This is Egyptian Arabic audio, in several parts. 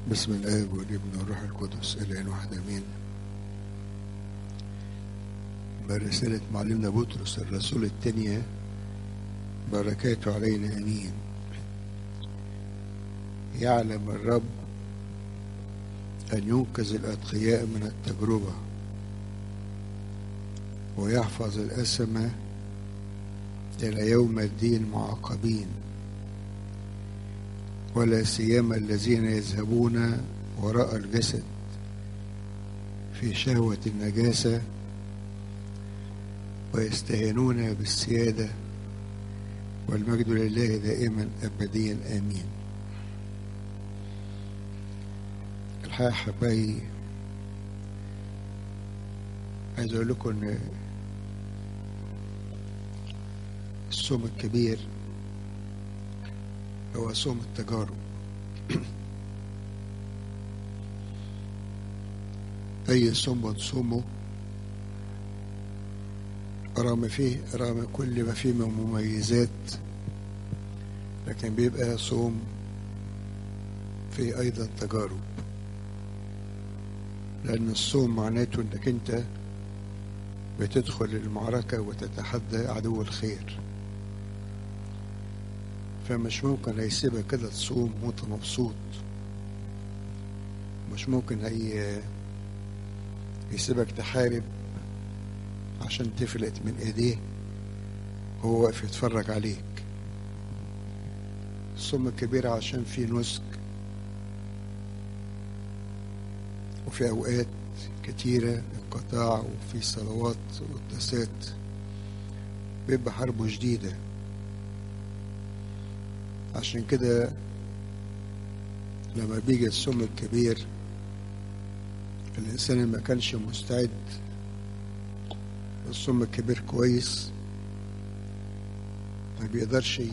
بسم الآب والابن والروح القدس إلى واحد آمين برسالة معلمنا بطرس الرسول الثانية بركاته علينا آمين يعلم الرب أن ينقذ الأتقياء من التجربة ويحفظ الأسمة إلى يوم الدين معاقبين ولا سيما الذين يذهبون وراء الجسد في شهوة النجاسة ويستهينون بالسيادة والمجد لله دائما أبديا آمين الحقيقة حبايبي عايز أقول لكم إن الصوم الكبير هو صوم التجارب أي صوم بنصومه رغم فيه رغم كل ما فيه من مميزات لكن بيبقى صوم فيه أيضا تجارب لأن الصوم معناته إنك أنت بتدخل المعركة وتتحدى عدو الخير فمش ممكن هيسيبك كده تصوم وانت مبسوط مش ممكن هي يسيبك تحارب عشان تفلت من ايديه وهو واقف يتفرج عليك الصوم الكبير عشان فيه نسك وفي اوقات كتيرة انقطاع وفي صلوات وقداسات بيبقى حربه شديده عشان كده لما بيجي الصوم الكبير الإنسان ما كانش مستعد الصوم الكبير كويس ما بيقدرش ي...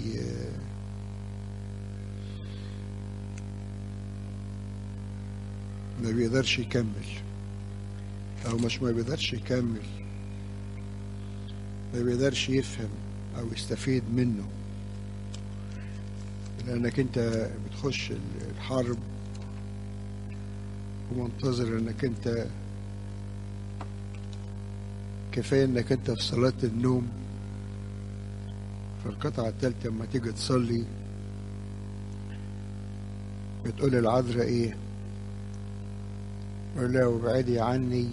ما بيقدرش يكمل أو مش ما بيقدرش يكمل ما بيقدرش يفهم أو يستفيد منه لانك انت بتخش الحرب ومنتظر انك انت كفايه انك انت في صلاه النوم في القطعه الثالثه لما تيجي تصلي بتقول العذراء ايه قول لها وابعدي عني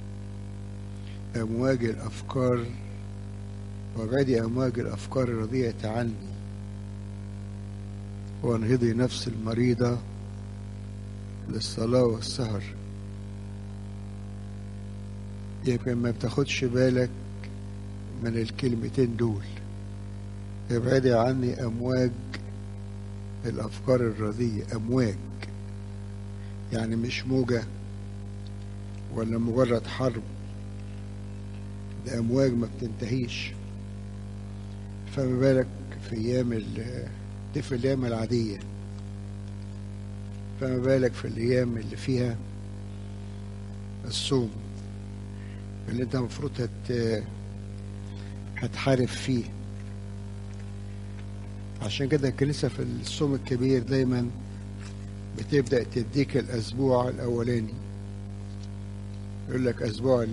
امواج الافكار وابعدي امواج الافكار الرضيئه عني وانهضي نفس المريضة للصلاة والسهر يمكن ما بتاخدش بالك من الكلمتين دول ابعدي عني أمواج الأفكار الرضية أمواج يعني مش موجة ولا مجرد حرب ده أمواج ما بتنتهيش فما بالك في أيام دي في الأيام العادية فما بالك في الأيام اللي فيها الصوم اللي أنت المفروض هت هتحارب فيه عشان كده الكنيسة في الصوم الكبير دايما بتبدأ تديك الأسبوع الأولاني يقول لك أسبوع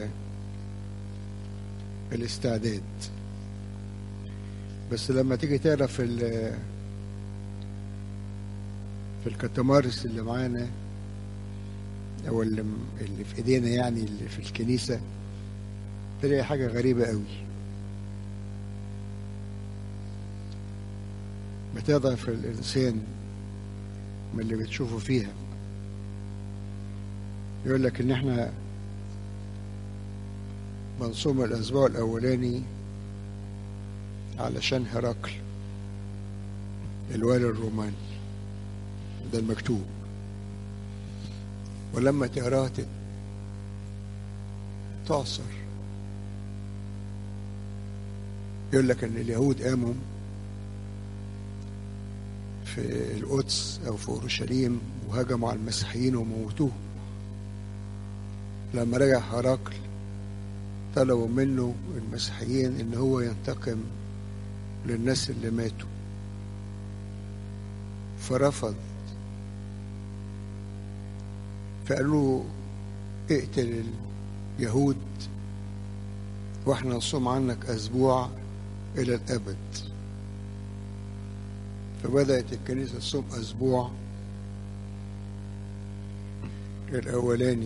الاستعداد بس لما تيجي تقرا في في الكتمارس اللي معانا او اللي, اللي في ايدينا يعني اللي في الكنيسه تلاقي حاجه غريبه قوي بتضعف الانسان من اللي بتشوفه فيها يقول لك ان احنا بنصوم الاسبوع الاولاني علشان هرقل الوالي الروماني ده المكتوب ولما تقراه تعصر يقول لك ان اليهود قاموا في القدس او في اورشليم وهجموا على المسيحيين وموتوه لما رجع هرقل طلبوا منه المسيحيين ان هو ينتقم للناس اللي ماتوا فرفض فقالوا له اقتل اليهود واحنا نصوم عنك اسبوع الى الابد فبدات الكنيسه تصوم اسبوع الاولاني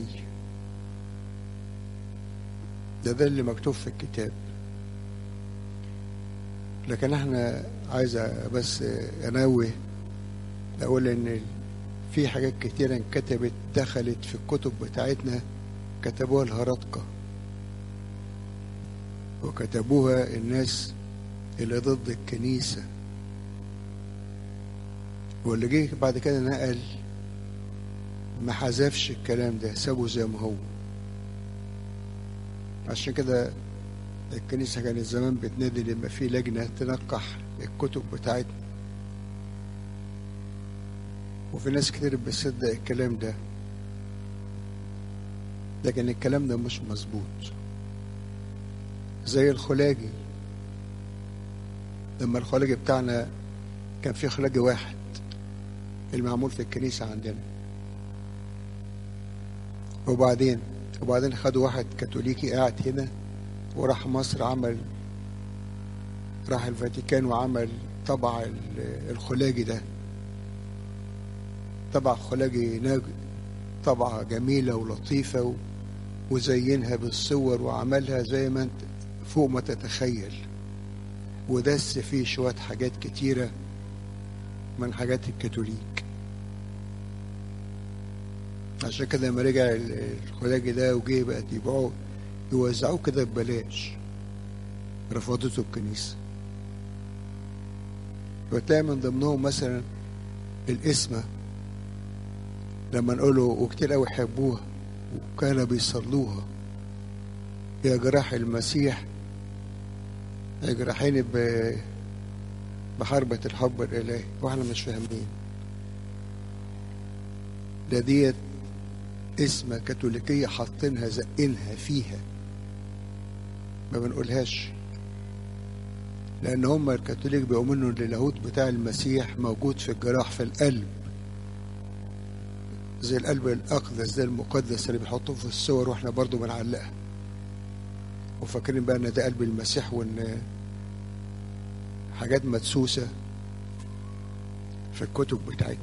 ده ده اللي مكتوب في الكتاب لكن احنا عايز بس انوه اقول ان في حاجات كتيرة انكتبت دخلت في الكتب بتاعتنا كتبوها الهرطقة وكتبوها الناس اللي ضد الكنيسة واللي جه بعد كده نقل ما حذفش الكلام ده سابه زي ما هو عشان كده الكنيسة كانت زمان بتنادي لما في لجنة تنقح الكتب بتاعتنا وفي ناس كتير بتصدق الكلام ده لكن الكلام ده مش مظبوط زي الخلاجي لما الخلاجي بتاعنا كان في خلاجي واحد المعمول في الكنيسة عندنا وبعدين وبعدين خدوا واحد كاثوليكي قاعد هنا وراح مصر عمل راح الفاتيكان وعمل طبع الخلاجي ده طبع خلاجي ناج طبعة جميلة ولطيفة وزينها بالصور وعملها زي ما انت فوق ما تتخيل ودس فيه شوية حاجات كتيرة من حاجات الكاثوليك عشان كده لما رجع الخلاجي ده وجه بقى يبيعوه يوزعوه كده ببلاش رفضته الكنيسة وتلاقي من ضمنهم مثلا الاسمة لما نقوله وكتير قوي يحبوها وكانوا بيصلوها يا جراح المسيح يا جراحين بحربة الحب الإلهي واحنا مش فاهمين ده ديت اسمة كاثوليكية حاطينها زقينها فيها ما بنقولهاش لأن هم الكاثوليك بيؤمنوا إن اللاهوت بتاع المسيح موجود في الجراح في القلب زي القلب الأقدس ده المقدس اللي بيحطوه في الصور وإحنا برضو بنعلقها وفاكرين بقى إن ده قلب المسيح وإن حاجات مدسوسة في الكتب بتاعتنا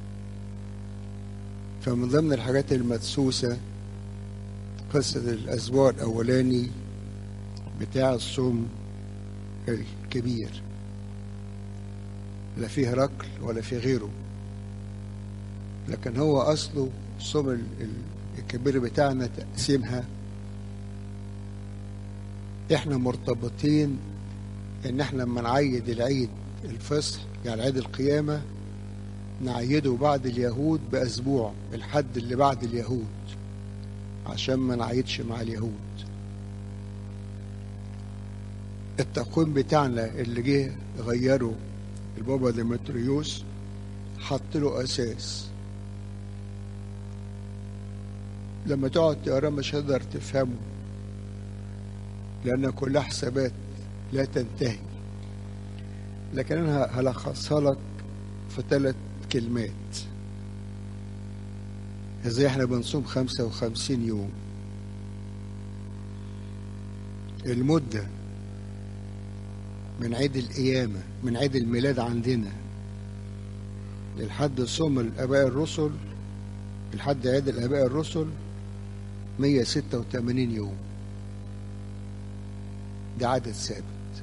فمن ضمن الحاجات المدسوسة قصة الأسبوع الأولاني بتاع الصوم الكبير لا فيه ركل ولا فيه غيره لكن هو أصله الصوم الكبير بتاعنا تقسيمها احنا مرتبطين ان احنا لما نعيد العيد الفصح يعني عيد القيامة نعيده بعد اليهود بأسبوع الحد اللي بعد اليهود عشان ما نعيدش مع اليهود التقويم بتاعنا اللي جه غيره البابا ديمتريوس حط له أساس لما تقعد تقراه مش هتقدر تفهمه لأن كلها حسابات لا تنتهي لكن أنا هلخصها لك في ثلاث كلمات ازاي احنا بنصوم خمسة وخمسين يوم المدة من عيد القيامة من عيد الميلاد عندنا للحد صوم الآباء الرسل لحد عيد الآباء الرسل 186 يوم ده عدد ثابت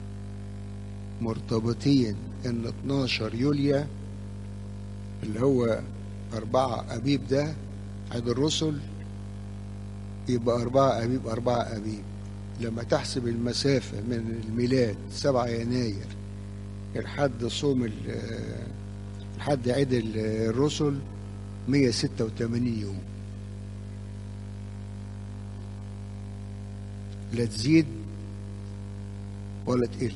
مرتبطين ان 12 يوليو اللي هو أربعة أبيب ده عيد الرسل يبقى أربعة أبيب أربعة أبيب لما تحسب المسافة من الميلاد سبعة يناير لحد صوم لحد عيد الرسل 186 يوم لا تزيد ولا تقل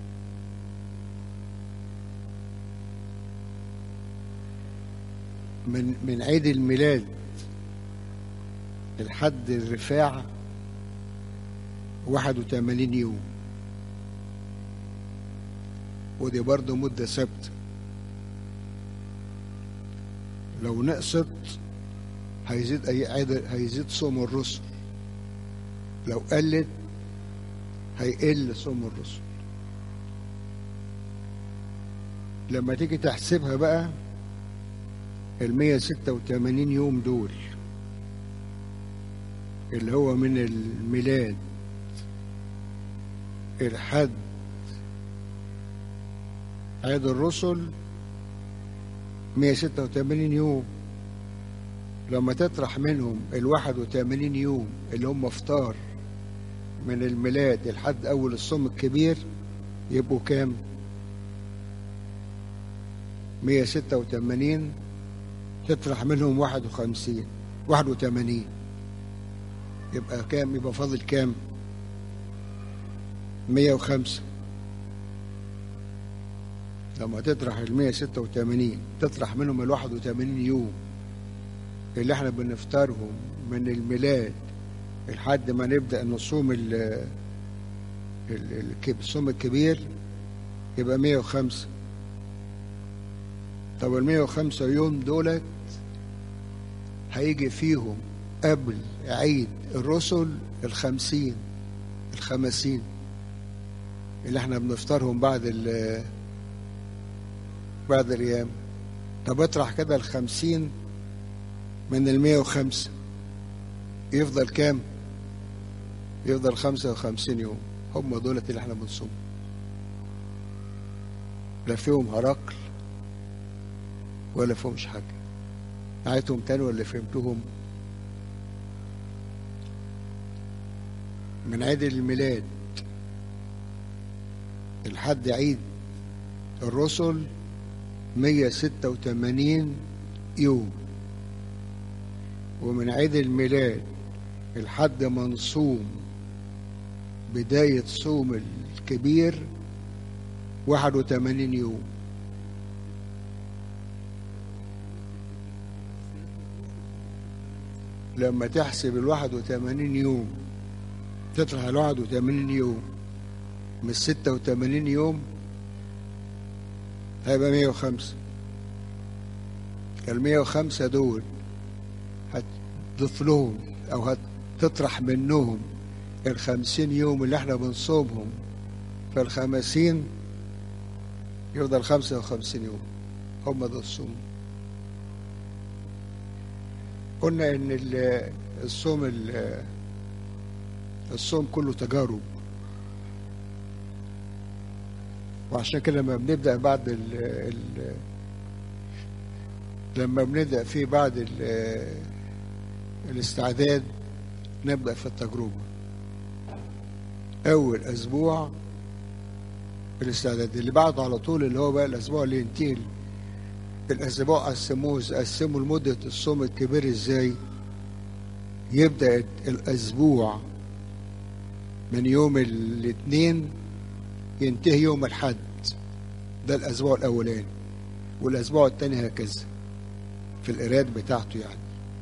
من من عيد الميلاد لحد الرفاع 81 يوم ودي برضه مدة ثابتة لو نقصت هيزيد أي عدد هيزيد صوم الرسل لو قلت هيقل صوم الرسل لما تيجي تحسبها بقى ال 186 يوم دول اللي هو من الميلاد الحد عيد الرسل 186 يوم لما تطرح منهم ال 81 يوم اللي هم افطار من الميلاد لحد اول الصوم الكبير يبقوا كام 186 تطرح منهم 51 81 يبقى كام يبقى فاضل كام 105 لما تطرح ال 186 تطرح منهم ال 81 يوم اللي احنا بنفطرهم من الميلاد لحد ما نبدا نصوم ال الصوم الكبير يبقى 105 طب ال 105 يوم دولت هيجي فيهم قبل عيد الرسل الخمسين الخمسين اللي احنا بنفطرهم بعد ال بعد الأيام طب اطرح كده الخمسين من المية وخمسة يفضل كام يفضل خمسة وخمسين يوم هم دولت اللي احنا بنصوم لا فيهم هرقل ولا فيهمش حاجة عيتهم تاني ولا فهمتهم من عيد الميلاد لحد عيد الرسل 186 يوم ومن عيد الميلاد لحد ما نصوم بداية صوم الكبير 81 يوم لما تحسب ال 81 يوم تطرح ال 81 يوم من 86 يوم هيبقى 105 ال 105 دول هتضيف لهم او هتطرح منهم ال 50 يوم اللي احنا بنصومهم فال 50 يفضل 55 يوم هم دول الصوم قلنا ان الصوم الصوم كله تجارب وعشان كده لما بنبدا بعد ال ال لما بنبدا فيه بعد ال الاستعداد نبدا في التجربه اول اسبوع الاستعداد اللي بعده على طول اللي هو بقى الاسبوع اللي ينتهي الاسبوع قسموه قسموا لمده الصوم الكبير ازاي يبدا الاسبوع من يوم الاثنين ينتهي يوم الحد ده الاسبوع الاولاني والاسبوع الثاني هكذا في القراءات بتاعته يعني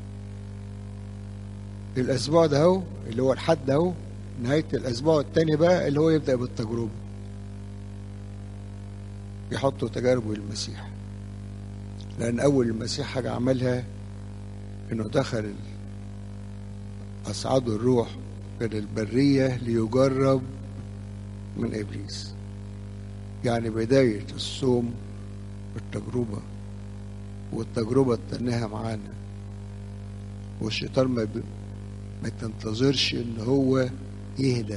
الاسبوع ده هو اللي هو الحد اهو نهايه الاسبوع الثاني بقى اللي هو يبدا بالتجربه يحطوا تجاربه للمسيح لان اول المسيح حاجه عملها انه دخل اصعد الروح من البريه ليجرب من ابليس يعني بدايه الصوم والتجربه والتجربه تنها معانا والشيطان ما ب... ما تنتظرش ان هو يهدى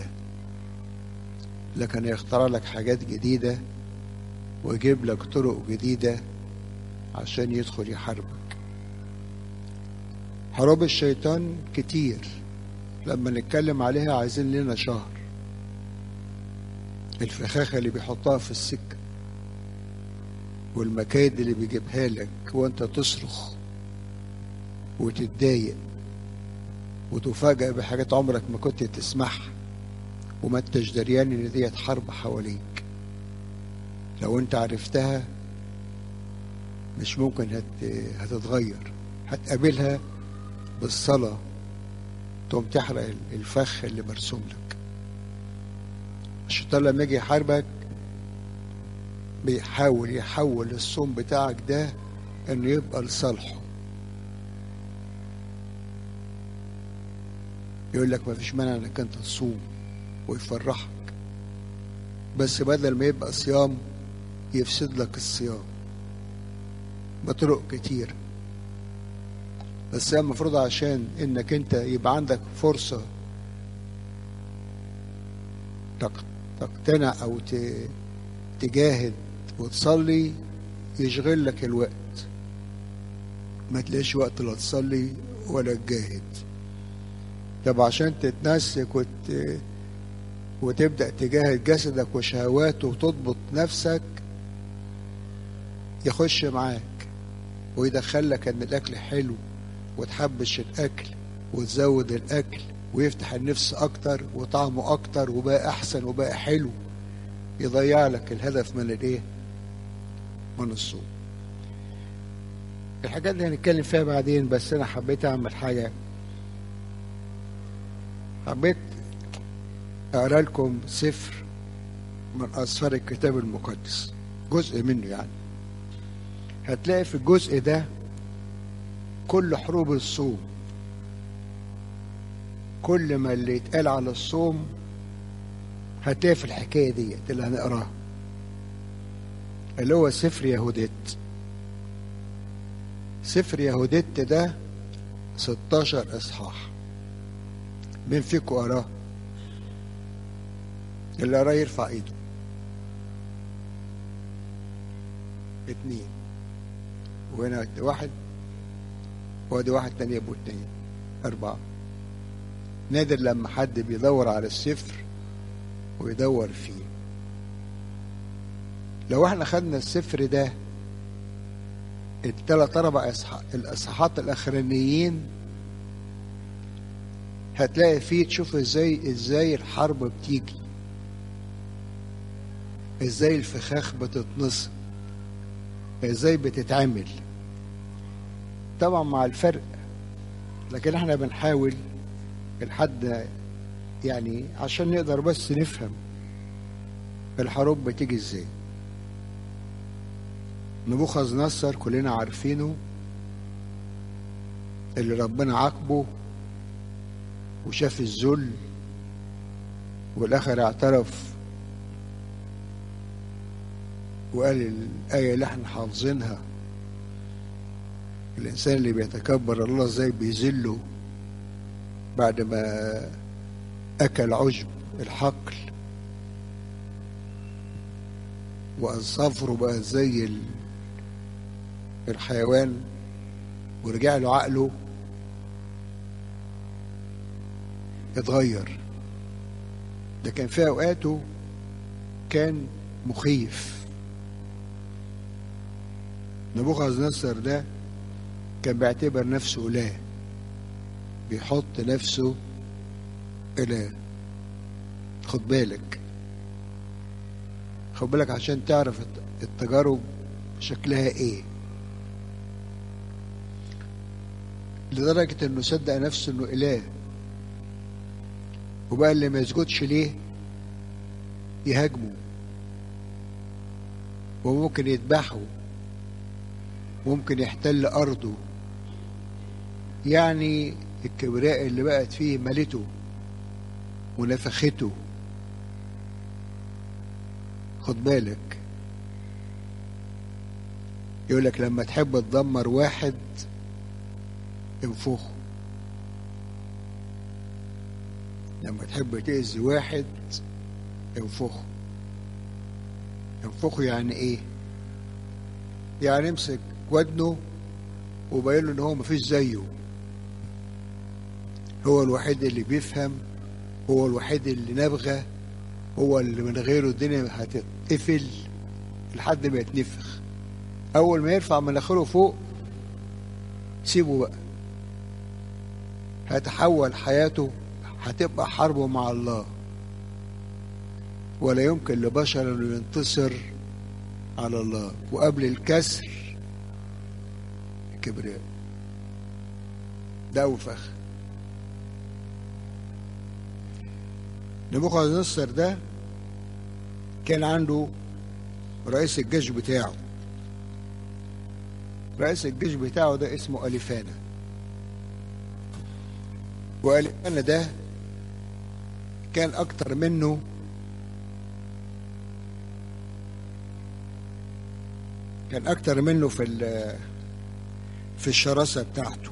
لكن يخترع لك حاجات جديده ويجيب لك طرق جديده عشان يدخل يحاربك حروب الشيطان كتير لما نتكلم عليها عايزين لنا شهر الفخاخة اللي بيحطها في السكة والمكايد اللي بيجيبها لك وانت تصرخ وتتضايق وتفاجأ بحاجات عمرك ما كنت تسمعها وما انتش دريان ان ديت حرب حواليك لو انت عرفتها مش ممكن هت... هتتغير هتقابلها بالصلاة تقوم تحرق الفخ اللي مرسوم لك الشيطان لما يجي يحاربك بيحاول يحول الصوم بتاعك ده انه يبقى لصالحه يقول لك ما فيش مانع انك انت تصوم ويفرحك بس بدل ما يبقى صيام يفسد لك الصيام بطرق كتير بس هي المفروض عشان انك انت يبقى عندك فرصة تقتنع او تجاهد وتصلي يشغل لك الوقت ما تلاقيش وقت لا تصلي ولا تجاهد طب عشان تتنسك وت... وتبدأ تجاهد جسدك وشهواته وتضبط نفسك يخش معاك ويدخلك ان الاكل حلو وتحبش الاكل وتزود الاكل ويفتح النفس اكتر وطعمه اكتر وبقى احسن وبقى حلو يضيع لك الهدف من الايه من الصوم الحاجات دي هنتكلم فيها بعدين بس انا حبيت اعمل حاجه حبيت اقرا لكم سفر من اسفار الكتاب المقدس جزء منه يعني هتلاقي في الجزء ده كل حروب الصوم كل ما اللي يتقال على الصوم هتلاقي في الحكايه ديت اللي هنقراها اللي هو سفر يهوديت سفر يهوديت ده 16 اصحاح مين فيكم قراه اللي قراه يرفع ايده اتنين وهنا واحد وادي واحد تاني ابو اتنين اربعة نادر لما حد بيدور على السفر ويدور فيه لو احنا خدنا السفر ده الثلاث اربع الاصحاحات الاخرانيين هتلاقي فيه تشوف ازاي ازاي الحرب بتيجي ازاي الفخاخ بتتنصب ازاي بتتعمل طبعا مع الفرق لكن احنا بنحاول لحد يعني عشان نقدر بس نفهم الحروب بتيجي ازاي نبوخذ نصر كلنا عارفينه اللي ربنا عاقبه وشاف الذل والاخر اعترف وقال الآية اللي احنا حافظينها الإنسان اللي بيتكبر الله ازاي بيذله بعد ما أكل عشب الحقل وأظافره بقى زي الحيوان ورجع له عقله اتغير ده كان في أوقاته كان مخيف نبوخذ نصر ده كان بيعتبر نفسه إله بيحط نفسه إله خد بالك خد بالك عشان تعرف التجارب شكلها ايه لدرجة انه صدق نفسه انه اله وبقى اللي ما يسجدش ليه يهاجمه وممكن يذبحه ممكن يحتل أرضه يعني الكبرياء اللي بقت فيه ملته ونفخته خد بالك يقول لك لما تحب تدمر واحد انفخه لما تحب تأذي واحد انفخه انفخه يعني ايه يعني امسك ودنه وبين له ان هو مفيش زيه هو الوحيد اللي بيفهم هو الوحيد اللي نبغى هو اللي من غيره الدنيا هتتقفل لحد ما يتنفخ اول ما يرفع مناخيره فوق سيبه بقى هتحول حياته هتبقى حربه مع الله ولا يمكن لبشر انه ينتصر على الله وقبل الكسر الكبرياء ده أوفخ نبوخذ نصر ده كان عنده رئيس الجيش بتاعه رئيس الجيش بتاعه ده اسمه أليفانا وأليفانا ده كان أكتر منه كان أكتر منه في في الشراسة بتاعته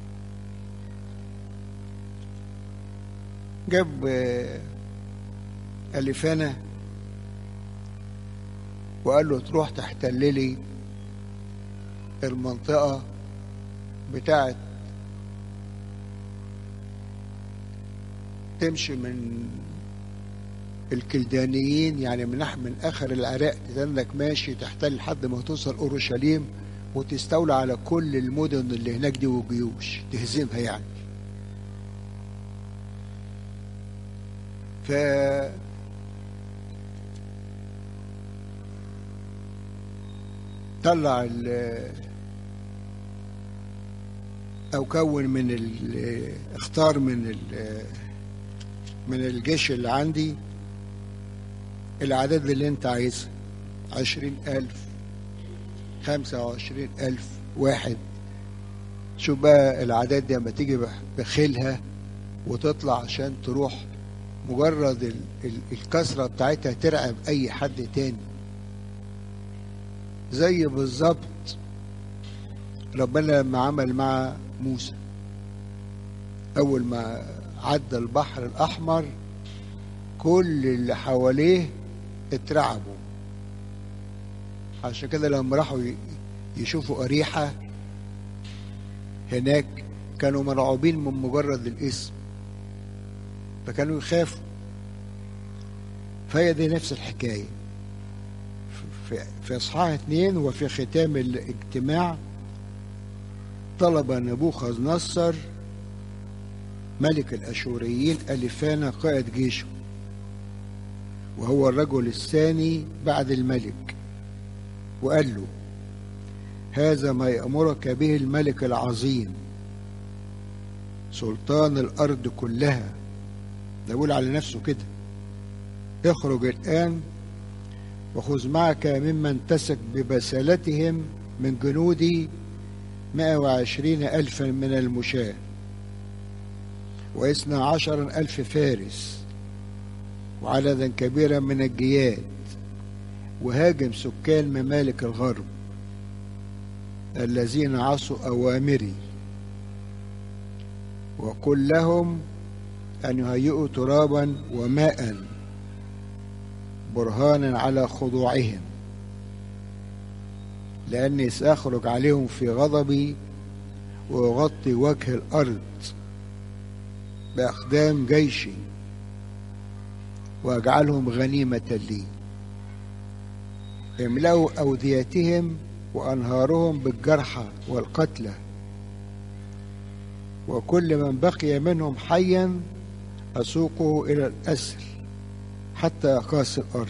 جاب ألفانة وقال له تروح تحتل لي المنطقة بتاعت تمشي من الكلدانيين يعني من من اخر العراق تدنك ماشي تحتل لحد ما توصل اورشليم وتستولى على كل المدن اللي هناك دي والجيوش تهزمها يعني ف طلع ال او كون من ال اختار من ال من الجيش اللي عندي الأعداد اللي أنت عايزها عشرين ألف خمسة وعشرين ألف واحد شوف بقى الأعداد دي لما تيجي بخيلها وتطلع عشان تروح مجرد ال ال الكسرة بتاعتها ترعب أي حد تاني زي بالظبط ربنا لما عمل مع موسى أول ما عدى البحر الأحمر كل اللي حواليه اترعبوا عشان كده لما راحوا يشوفوا أريحة هناك كانوا مرعوبين من مجرد الاسم فكانوا يخافوا فهي دي نفس الحكاية في, في إصحاح اثنين وفي ختام الاجتماع طلب نبوخذ نصر ملك الأشوريين ألفانا قائد جيشه وهو الرجل الثاني بعد الملك وقال له هذا ما يأمرك به الملك العظيم سلطان الأرض كلها ده بيقول على نفسه كده اخرج الآن وخذ معك ممن تسك ببسالتهم من جنودي مائة وعشرين ألفا من المشاة واثنى عشر ألف فارس وعددا كبيرا من الجياد وهاجم سكان ممالك الغرب الذين عصوا أوامري وقل لهم أن يهيئوا ترابا وماء برهانا على خضوعهم لأني سأخرج عليهم في غضبي وأغطي وجه الأرض بأقدام جيشي وأجعلهم غنيمة لي املأوا أوديتهم وأنهارهم بالجرحى والقتلى وكل من بقي منهم حيا أسوقه إلى الأسر حتى أقاس الأرض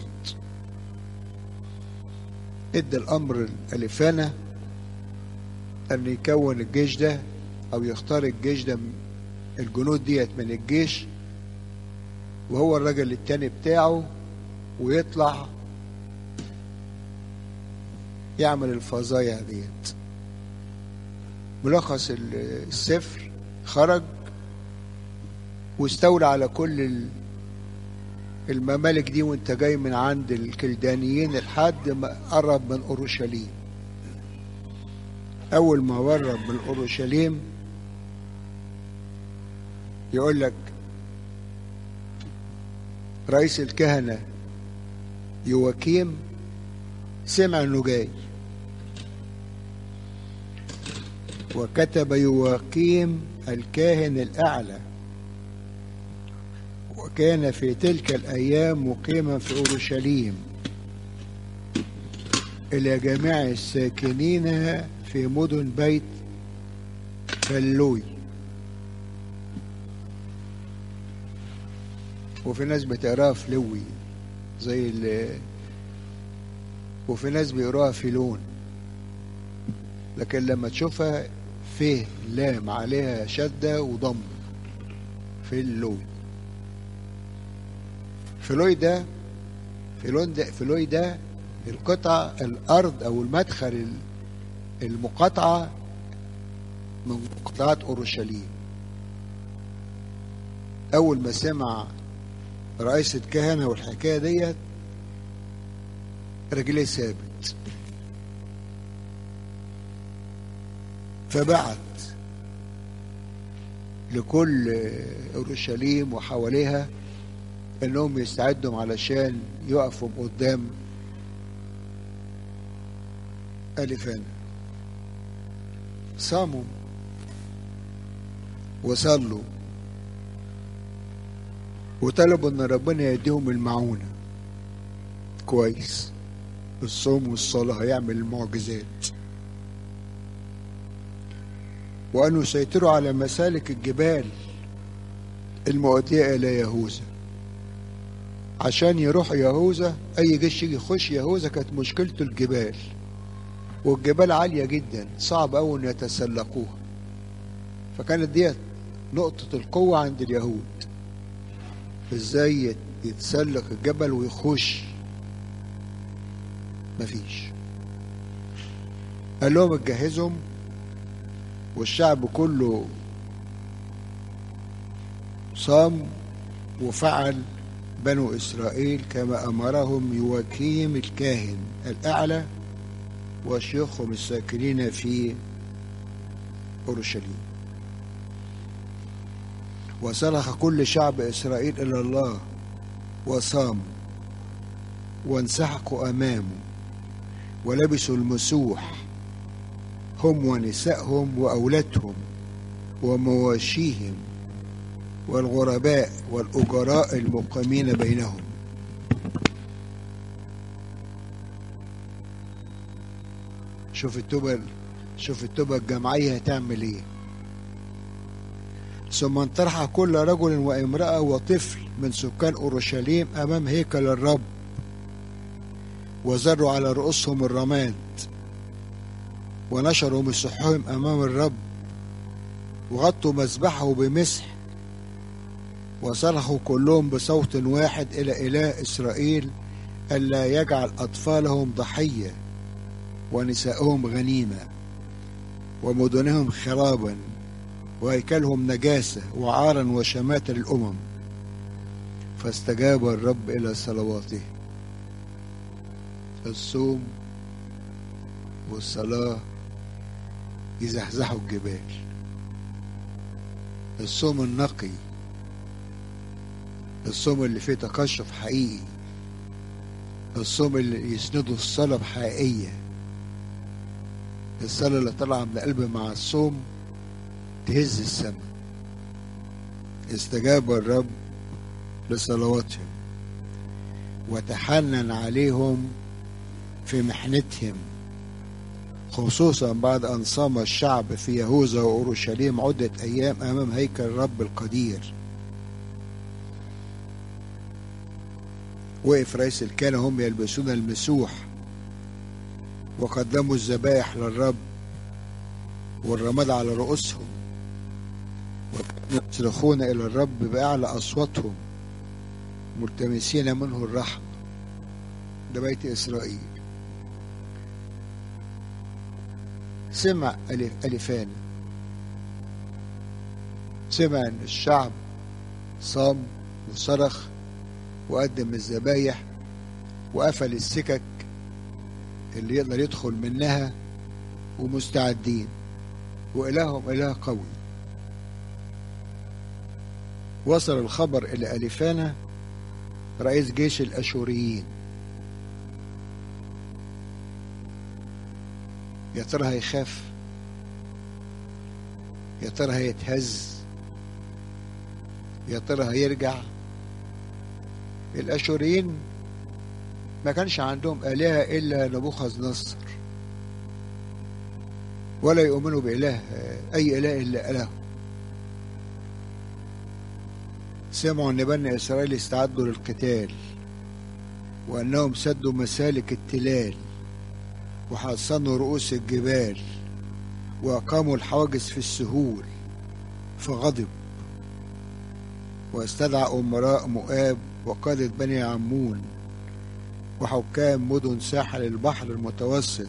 ادى الأمر الألفانة أن يكون الجيش ده أو يختار الجيش ده الجنود ديت من الجيش وهو الراجل التاني بتاعه ويطلع يعمل الفظايع ديت ملخص السفر خرج واستولى على كل الممالك دي وانت جاي من عند الكلدانيين لحد ما قرب من اورشليم اول ما قرب من اورشليم يقول لك رئيس الكهنه يواكيم سمع انه جاي وكتب يواقيم الكاهن الأعلى وكان في تلك الأيام مقيما في أورشليم إلى جميع الساكنين في مدن بيت فلوي وفي ناس بتقراها فلوي زي ال وفي ناس بيقراها فيلون لكن لما تشوفها فيه لام عليها شدة وضم في اللوي فلوي ده فلون ده فلوي ده القطعة الأرض أو المدخل المقاطعة من مقاطعات أورشليم أول ما سمع رئيسة كهنة والحكاية ديت رجليه ثابت فبعت لكل اورشليم وحواليها انهم يستعدوا علشان يقفوا قدام الفان صاموا وصلوا وطلبوا ان ربنا يديهم المعونه كويس الصوم والصلاه هيعمل المعجزات وأن يسيطروا على مسالك الجبال المؤدية إلى يهوذا عشان يروح يهوذا أي جيش يجي يخش يهوذا كانت مشكلته الجبال والجبال عالية جدا صعب أوي إن يتسلقوها فكانت ديت نقطة القوة عند اليهود إزاي يتسلق الجبل ويخش مفيش قال لهم اتجهزهم والشعب كله صام وفعل بنو إسرائيل كما أمرهم يواكيم الكاهن الأعلى وشيوخهم الساكنين في أورشليم وصرخ كل شعب إسرائيل إلى الله وصاموا وانسحقوا أمامه ولبسوا المسوح هم ونسائهم وأولادهم ومواشيهم والغرباء والأجراء المقيمين بينهم شوف التوبة شوف التوبة الجماعية هتعمل ايه ثم انطرح كل رجل وامرأة وطفل من سكان أورشليم أمام هيكل الرب وزروا على رؤوسهم الرماد ونشروا مسحهم أمام الرب وغطوا مذبحه بمسح وصرخوا كلهم بصوت واحد إلى إله إسرائيل ألا يجعل أطفالهم ضحية ونساءهم غنيمة ومدنهم خرابا وهيكلهم نجاسة وعارا وشماتة للأمم فاستجاب الرب إلى صلواته الصوم والصلاة يزحزحوا الجبال الصوم النقي الصوم اللي فيه تقشف حقيقي الصوم اللي يسنده الصلاة بحقيقية الصلاة اللي طالعة من القلب مع الصوم تهز السماء استجاب الرب لصلواتهم وتحنن عليهم في محنتهم خصوصا بعد أن صام الشعب في يهوذا وأورشليم عدة أيام أمام هيكل الرب القدير وقف رئيس الكهنة هم يلبسون المسوح وقدموا الذبائح للرب والرماد على رؤوسهم يصرخون إلى الرب بأعلى أصواتهم ملتمسين منه الرحمة ده بيت إسرائيل سمع ألف ألفان سمع أن الشعب صام وصرخ وقدم الذبايح وقفل السكك اللي يقدر يدخل منها ومستعدين وإلههم إله قوي وصل الخبر إلى ألفانة رئيس جيش الأشوريين يا ترى هيخاف يا ترى هيتهز يا ترى هيرجع الأشوريين ما كانش عندهم آلهة إلا نبوخذ نصر ولا يؤمنوا بإله أي إله إلا إله سمعوا أن بني إسرائيل استعدوا للقتال وأنهم سدوا مسالك التلال وحصنوا رؤوس الجبال وأقاموا الحواجز في السهول فغضب واستدعى أمراء مؤاب وقادة بني عمون وحكام مدن ساحل البحر المتوسط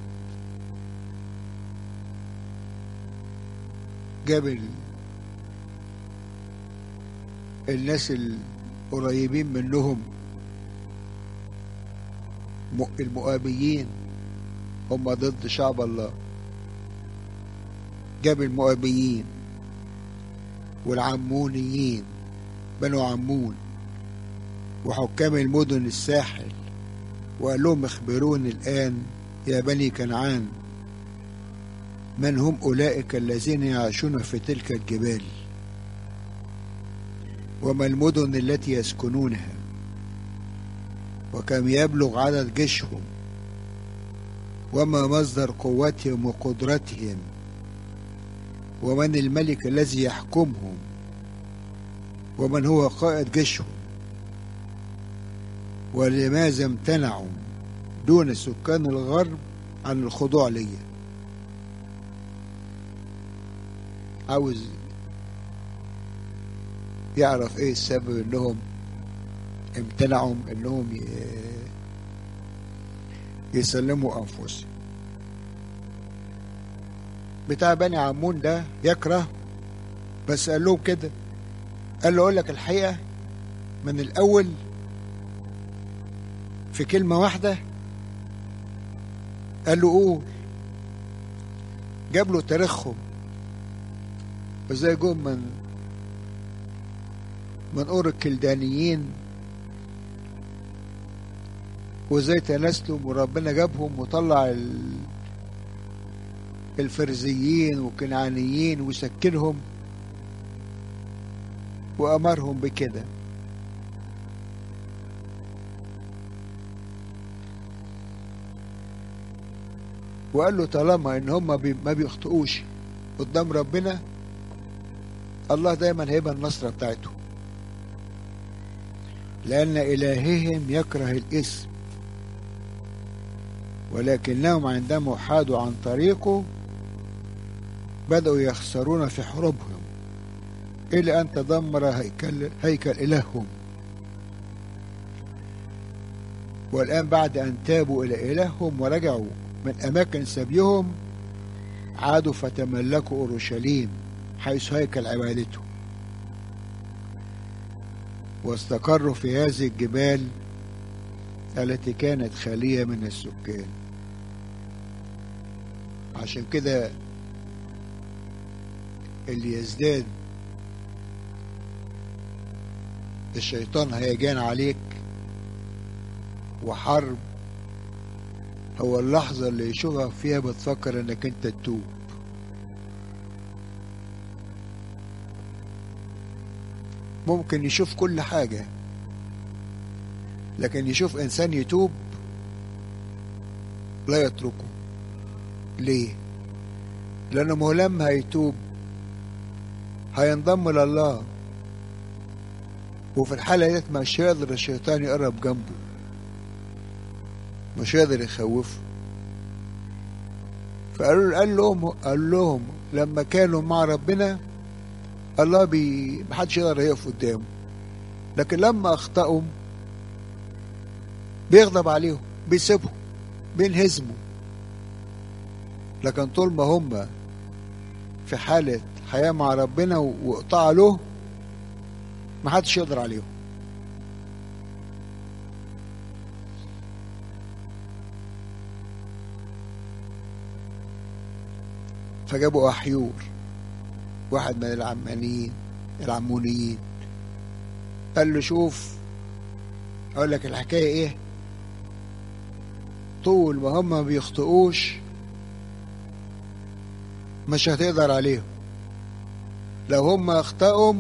جاب الناس قريبين منهم المؤابيين هم ضد شعب الله جاب المؤابيين والعمونيين بنو عمون وحكام المدن الساحل وقال لهم اخبروني الآن يا بني كنعان من هم أولئك الذين يعيشون في تلك الجبال وما المدن التي يسكنونها وكم يبلغ عدد جيشهم وما مصدر قوتهم وقدرتهم ومن الملك الذي يحكمهم ومن هو قائد جيشهم ولماذا امتنعوا دون سكان الغرب عن الخضوع لي عاوز يعرف ايه السبب انهم امتنعوا انهم يسلموا انفسهم بتاع بني عمون ده يكره بس قال لهم كده قال له اقول لك الحقيقه من الاول في كلمه واحده قال له قول جاب له تاريخهم وازاي جم من من اور الكلدانيين وازاي تناسلوا وربنا جابهم وطلع الفرزيين والكنعانيين وسكنهم وأمرهم بكده وقال له طالما ان هم ما بيخطئوش قدام ربنا الله دايما هيبقى النصرة بتاعته لأن إلههم يكره الاسم ولكنهم عندما حادوا عن طريقه بدأوا يخسرون في حروبهم إلى أن تدمر هيكل, هيكل إلههم والآن بعد أن تابوا إلى إلههم ورجعوا من أماكن سبيهم عادوا فتملكوا أورشليم حيث هيكل عبادته واستقروا في هذه الجبال التي كانت خالية من السكان عشان كده اللي يزداد الشيطان هيجان عليك وحرب هو اللحظة اللي يشوفك فيها بتفكر انك انت تتوب ممكن يشوف كل حاجة لكن يشوف انسان يتوب لا يتركه ليه لانه ما لما هيتوب هينضم لله وفي الحالة ديت مش هيقدر الشيطان يقرب جنبه مش هيقدر يخوفه فقالوا قال لهم قال لهم لما كانوا مع ربنا الله بي محدش يقدر يقف قدامه لكن لما اخطأوا بيغضب عليهم بيسيبهم بينهزموا لكن طول ما هم في حالة حياة مع ربنا وقطاع له محدش يقدر عليهم فجابوا أحيور واحد من العمانيين العمونيين قال له شوف أقول لك الحكاية إيه طول ما هم ما بيخطئوش مش هتقدر عليهم لو هم اخطأوا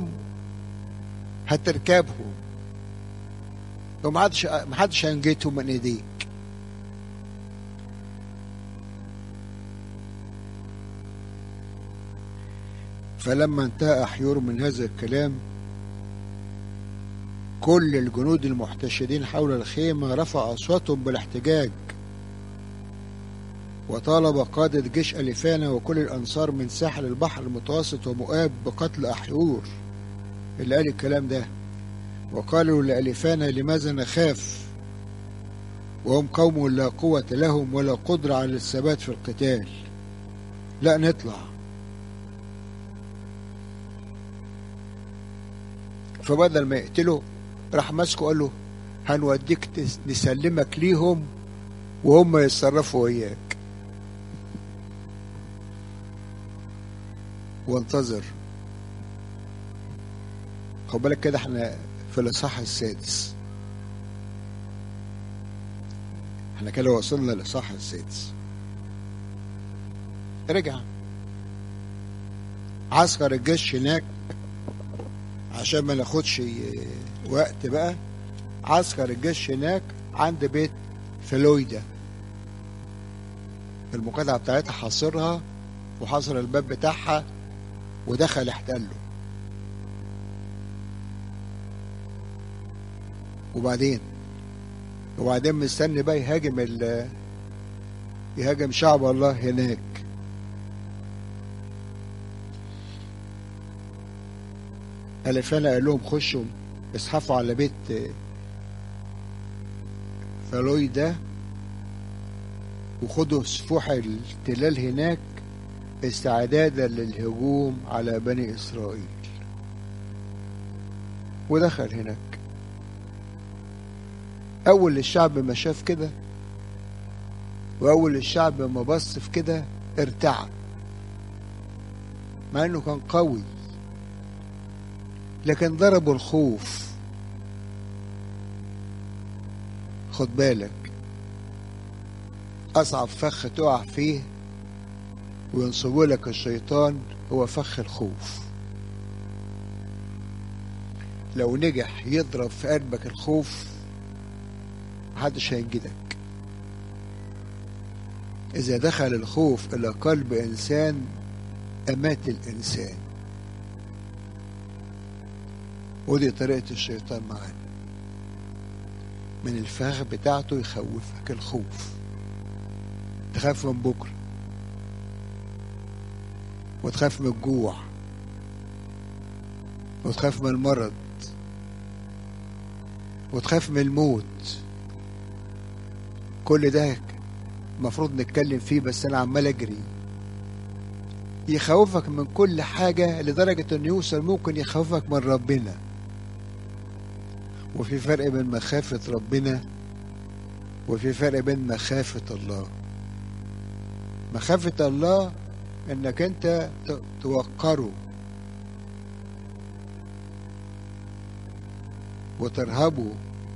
هتركبهم ومحدش محدش هينجيتهم من ايديك فلما انتهى أحيور من هذا الكلام كل الجنود المحتشدين حول الخيمة رفع أصواتهم بالاحتجاج وطالب قادة جيش أليفانا وكل الأنصار من ساحل البحر المتوسط ومؤاب بقتل أحيور اللي قال الكلام ده وقالوا لأليفانا لماذا نخاف وهم قوم لا قوة لهم ولا قدرة على الثبات في القتال لا نطلع فبدل ما يقتلوا راح ماسكه قال له هنوديك تس- نسلمك ليهم وهم يتصرفوا وياك وانتظر خد بالك كده احنا في الاصحاح السادس احنا كده وصلنا للاصحاح السادس رجع عسكر الجيش هناك عشان ما ناخدش وقت بقى عسكر الجيش هناك عند بيت فلويدا المقاطعة بتاعتها حاصرها وحاصر الباب بتاعها ودخل احتله وبعدين وبعدين مستني بقى يهاجم ال يهاجم شعب الله هناك ألفانا قال لهم خشوا اسحفوا على بيت فلوي ده وخدوا سفوح التلال هناك استعدادا للهجوم على بني إسرائيل ودخل هناك أول الشعب ما شاف كده وأول الشعب ما بص في كده ارتعب مع إنه كان قوي لكن ضربوا الخوف خد بالك أصعب فخ تقع فيه وينصبوا لك الشيطان هو فخ الخوف لو نجح يضرب في قلبك الخوف محدش هينجدك إذا دخل الخوف إلى قلب إنسان أمات الإنسان ودي طريقة الشيطان معانا من الفخ بتاعته يخوفك الخوف تخاف من بكرة وتخاف من الجوع وتخاف من المرض وتخاف من الموت كل ده المفروض نتكلم فيه بس انا عمال اجري يخوفك من كل حاجة لدرجة انه يوصل ممكن يخوفك من ربنا وفي فرق بين مخافة ربنا وفي فرق بين مخافة الله مخافة الله انك انت توقره وترهبه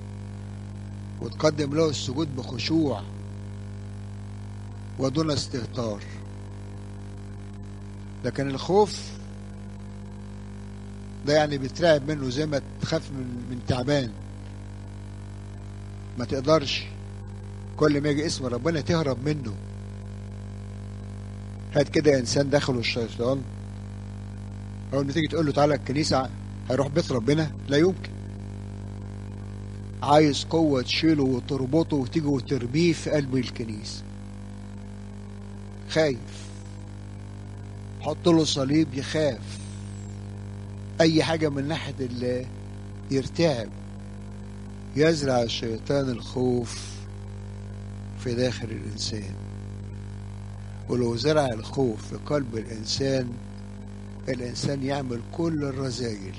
وتقدم له السجود بخشوع ودون استهتار لكن الخوف ده يعني بترعب منه زي ما تخاف من من تعبان ما تقدرش كل ما يجي اسم ربنا تهرب منه هات كده انسان دخله الشيطان اول ما تيجي تقول له تعالى الكنيسه هيروح بيت ربنا لا يمكن عايز قوه تشيله وتربطه وتيجي وترميه في قلب الكنيسه خايف حط له صليب يخاف اي حاجه من ناحيه اللي يرتعب يزرع الشيطان الخوف في داخل الانسان ولو زرع الخوف في قلب الانسان الانسان يعمل كل الرذايل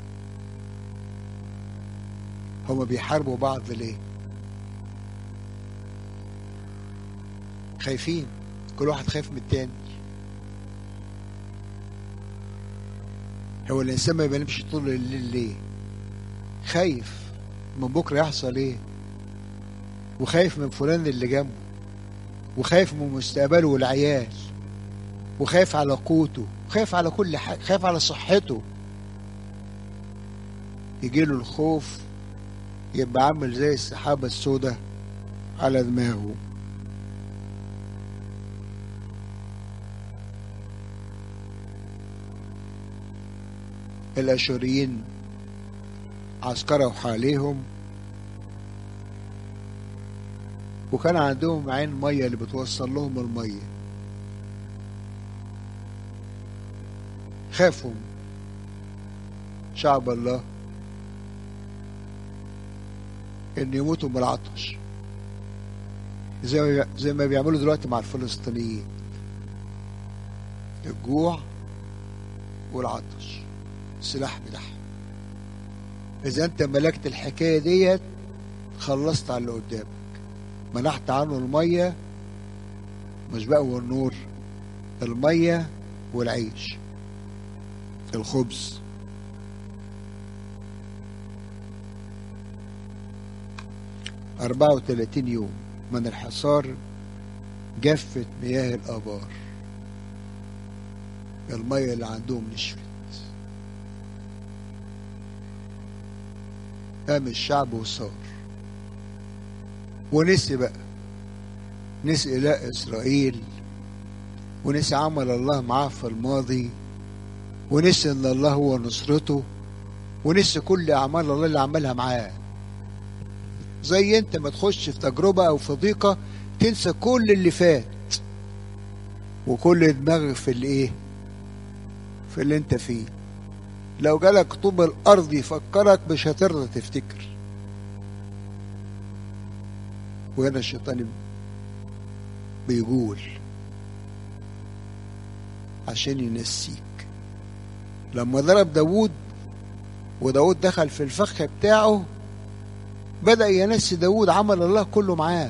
هما بيحاربوا بعض ليه خايفين كل واحد خايف من التاني هو الانسان ما بينامش طول الليل ليه خايف من بكره يحصل ايه وخايف من فلان اللي جنبه وخايف من مستقبله والعيال وخايف على قوته خايف على كل حاجه خايف على صحته يجيله الخوف يبقى عامل زي السحابة السوداء على دماغه الأشوريين عسكروا حواليهم وكان عندهم عين مية اللي بتوصل لهم المية خافوا شعب الله ان يموتوا من العطش زي زي ما بيعملوا دلوقتي مع الفلسطينيين الجوع والعطش السلاح بتاعهم إذا أنت ملكت الحكاية ديت خلصت على اللي قدامك منحت عنه المية مش بقى والنور المية والعيش الخبز أربعة وثلاثين يوم من الحصار جفت مياه الآبار المية اللي عندهم نشفت قام الشعب وصار ونسي بقى نسي إله إسرائيل ونسي عمل الله معاه في الماضي ونسي إن الله هو نصرته ونسي كل أعمال الله اللي عملها معاه زي أنت ما تخش في تجربة أو في ضيقة تنسى كل اللي فات وكل دماغك في الإيه في اللي أنت فيه لو جالك طوب الأرض يفكرك مش هترضى تفتكر وهنا الشيطان بيقول عشان ينسيك لما ضرب داوود وداود دخل في الفخ بتاعه بدأ ينسي داود عمل الله كله معاه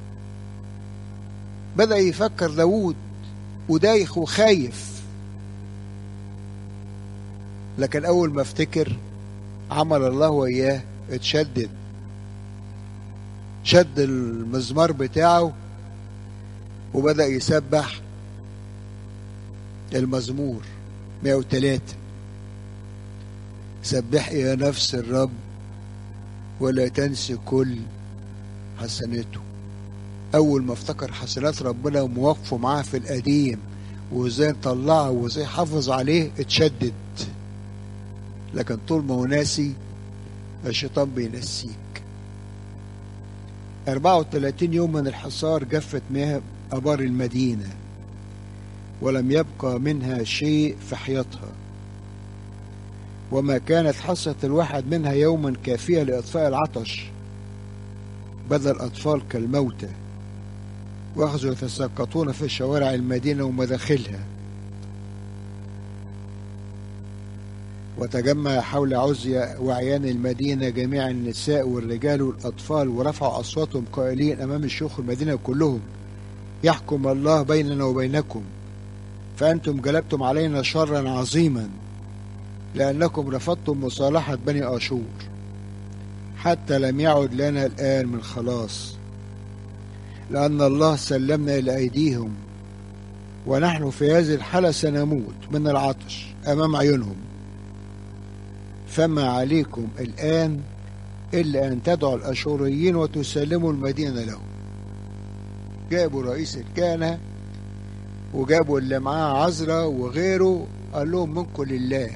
بدأ يفكر داود ودايخ وخايف لكن أول ما افتكر عمل الله وإياه اتشدد شد المزمار بتاعه وبدأ يسبح المزمور 103 سبح يا نفس الرب ولا تنسي كل حسناته أول ما افتكر حسنات ربنا وموقفه معاه في القديم وازاي طلعه وازاي حافظ عليه اتشدد لكن طول ما هو ناسي الشيطان بينسيك 34 يوم من الحصار جفت مياه أبار المدينة ولم يبقى منها شيء في حياتها وما كانت حصة الواحد منها يوما كافية لإطفاء العطش بدل الأطفال كالموتى وأخذوا يتساقطون في شوارع المدينة ومداخلها وتجمع حول عزية وعيان المدينة جميع النساء والرجال والأطفال ورفعوا أصواتهم قائلين أمام شيوخ المدينة كلهم يحكم الله بيننا وبينكم فأنتم جلبتم علينا شرا عظيما لأنكم رفضتم مصالحة بني آشور حتى لم يعد لنا الآن من خلاص لأن الله سلمنا إلى أيديهم ونحن في هذه الحالة سنموت من العطش أمام عيونهم فما عليكم الآن إلا أن تدعوا الأشوريين وتسلموا المدينة لهم جابوا رئيس الكهنة وجابوا اللي معاه عزرا وغيره قال لهم منكم لله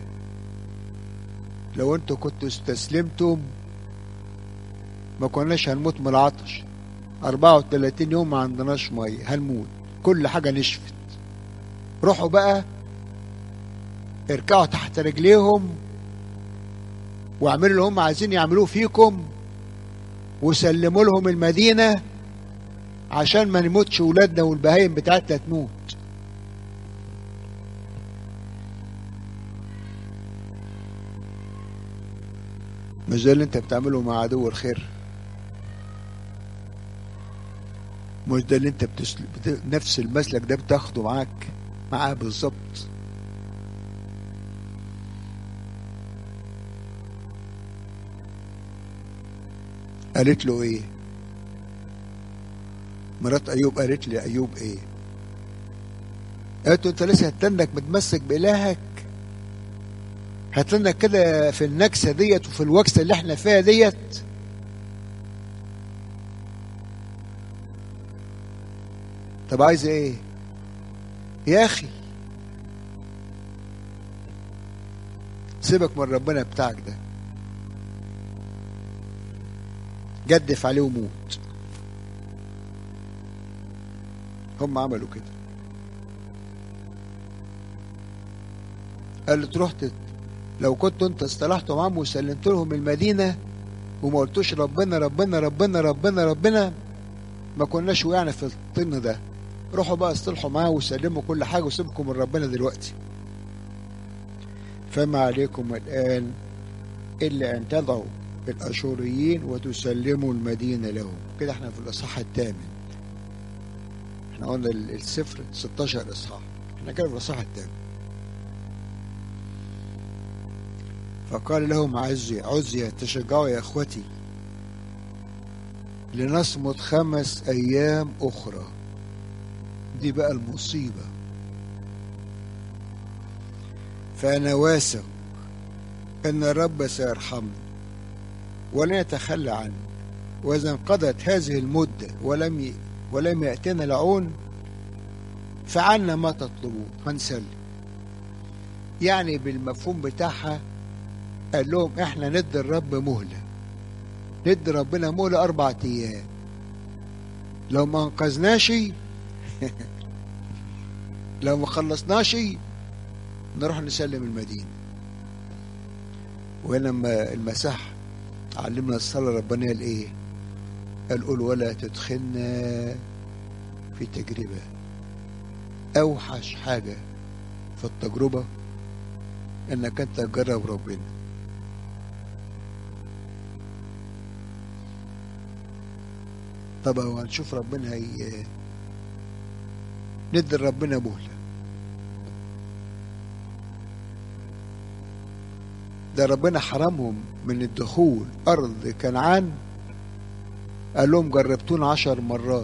لو انتوا كنتوا استسلمتم ما كناش هنموت من العطش 34 يوم ما عندناش ميه هنموت كل حاجة نشفت روحوا بقى اركعوا تحت رجليهم واعملوا اللي هم عايزين يعملوه فيكم وسلموا لهم المدينة عشان ما نموتش ولادنا والبهايم بتاعتنا تموت مش ده اللي انت بتعمله مع عدو الخير مش ده اللي انت بتسل... بت... نفس المسلك ده بتاخده معاك معاه بالظبط قالت له ايه مرات ايوب قالت لي ايوب ايه قالت له انت لسه هتنك متمسك بالهك هتلنا كده في النكسة ديت وفي الوكسة اللي احنا فيها ديت طب عايز ايه يا اخي سيبك من ربنا بتاعك ده جدف عليه وموت هم عملوا كده قال له رحت لو كنت انت اصطلحت معاهم وسلمت لهم المدينه وما قلتوش ربنا ربنا ربنا ربنا ربنا ما كناش وقعنا في الطن ده روحوا بقى اصطلحوا معاه وسلموا كل حاجه وسيبكم من ربنا دلوقتي فما عليكم الان إلا أن تدعوا الأشوريين وتسلموا المدينة لهم كده احنا في الإصحاح الثامن احنا قلنا السفر 16 إصحاح احنا كده في الإصحاح الثامن فقال لهم عزي عزي تشجعوا يا اخوتي لنصمت خمس ايام اخرى دي بقى المصيبه فانا واثق ان الرب سيرحمني ولن يتخلى عني واذا انقضت هذه المده ولم ي... ولم ياتنا العون فعلنا ما تطلبون هنسلم يعني بالمفهوم بتاعها قال لهم احنا ندي الرب مهلة ندي ربنا مهلة أربع أيام لو ما انقذناش لو ما خلصناش نروح نسلم المدينة ولما المسيح علمنا الصلاة ربنا قال ايه قال قول ولا تدخلنا في تجربة أوحش حاجة في التجربة انك انت تجرب ربنا طب هو هنشوف ربنا هي ندي ربنا مهلة ده ربنا حرمهم من الدخول أرض كنعان قال لهم جربتون عشر مرات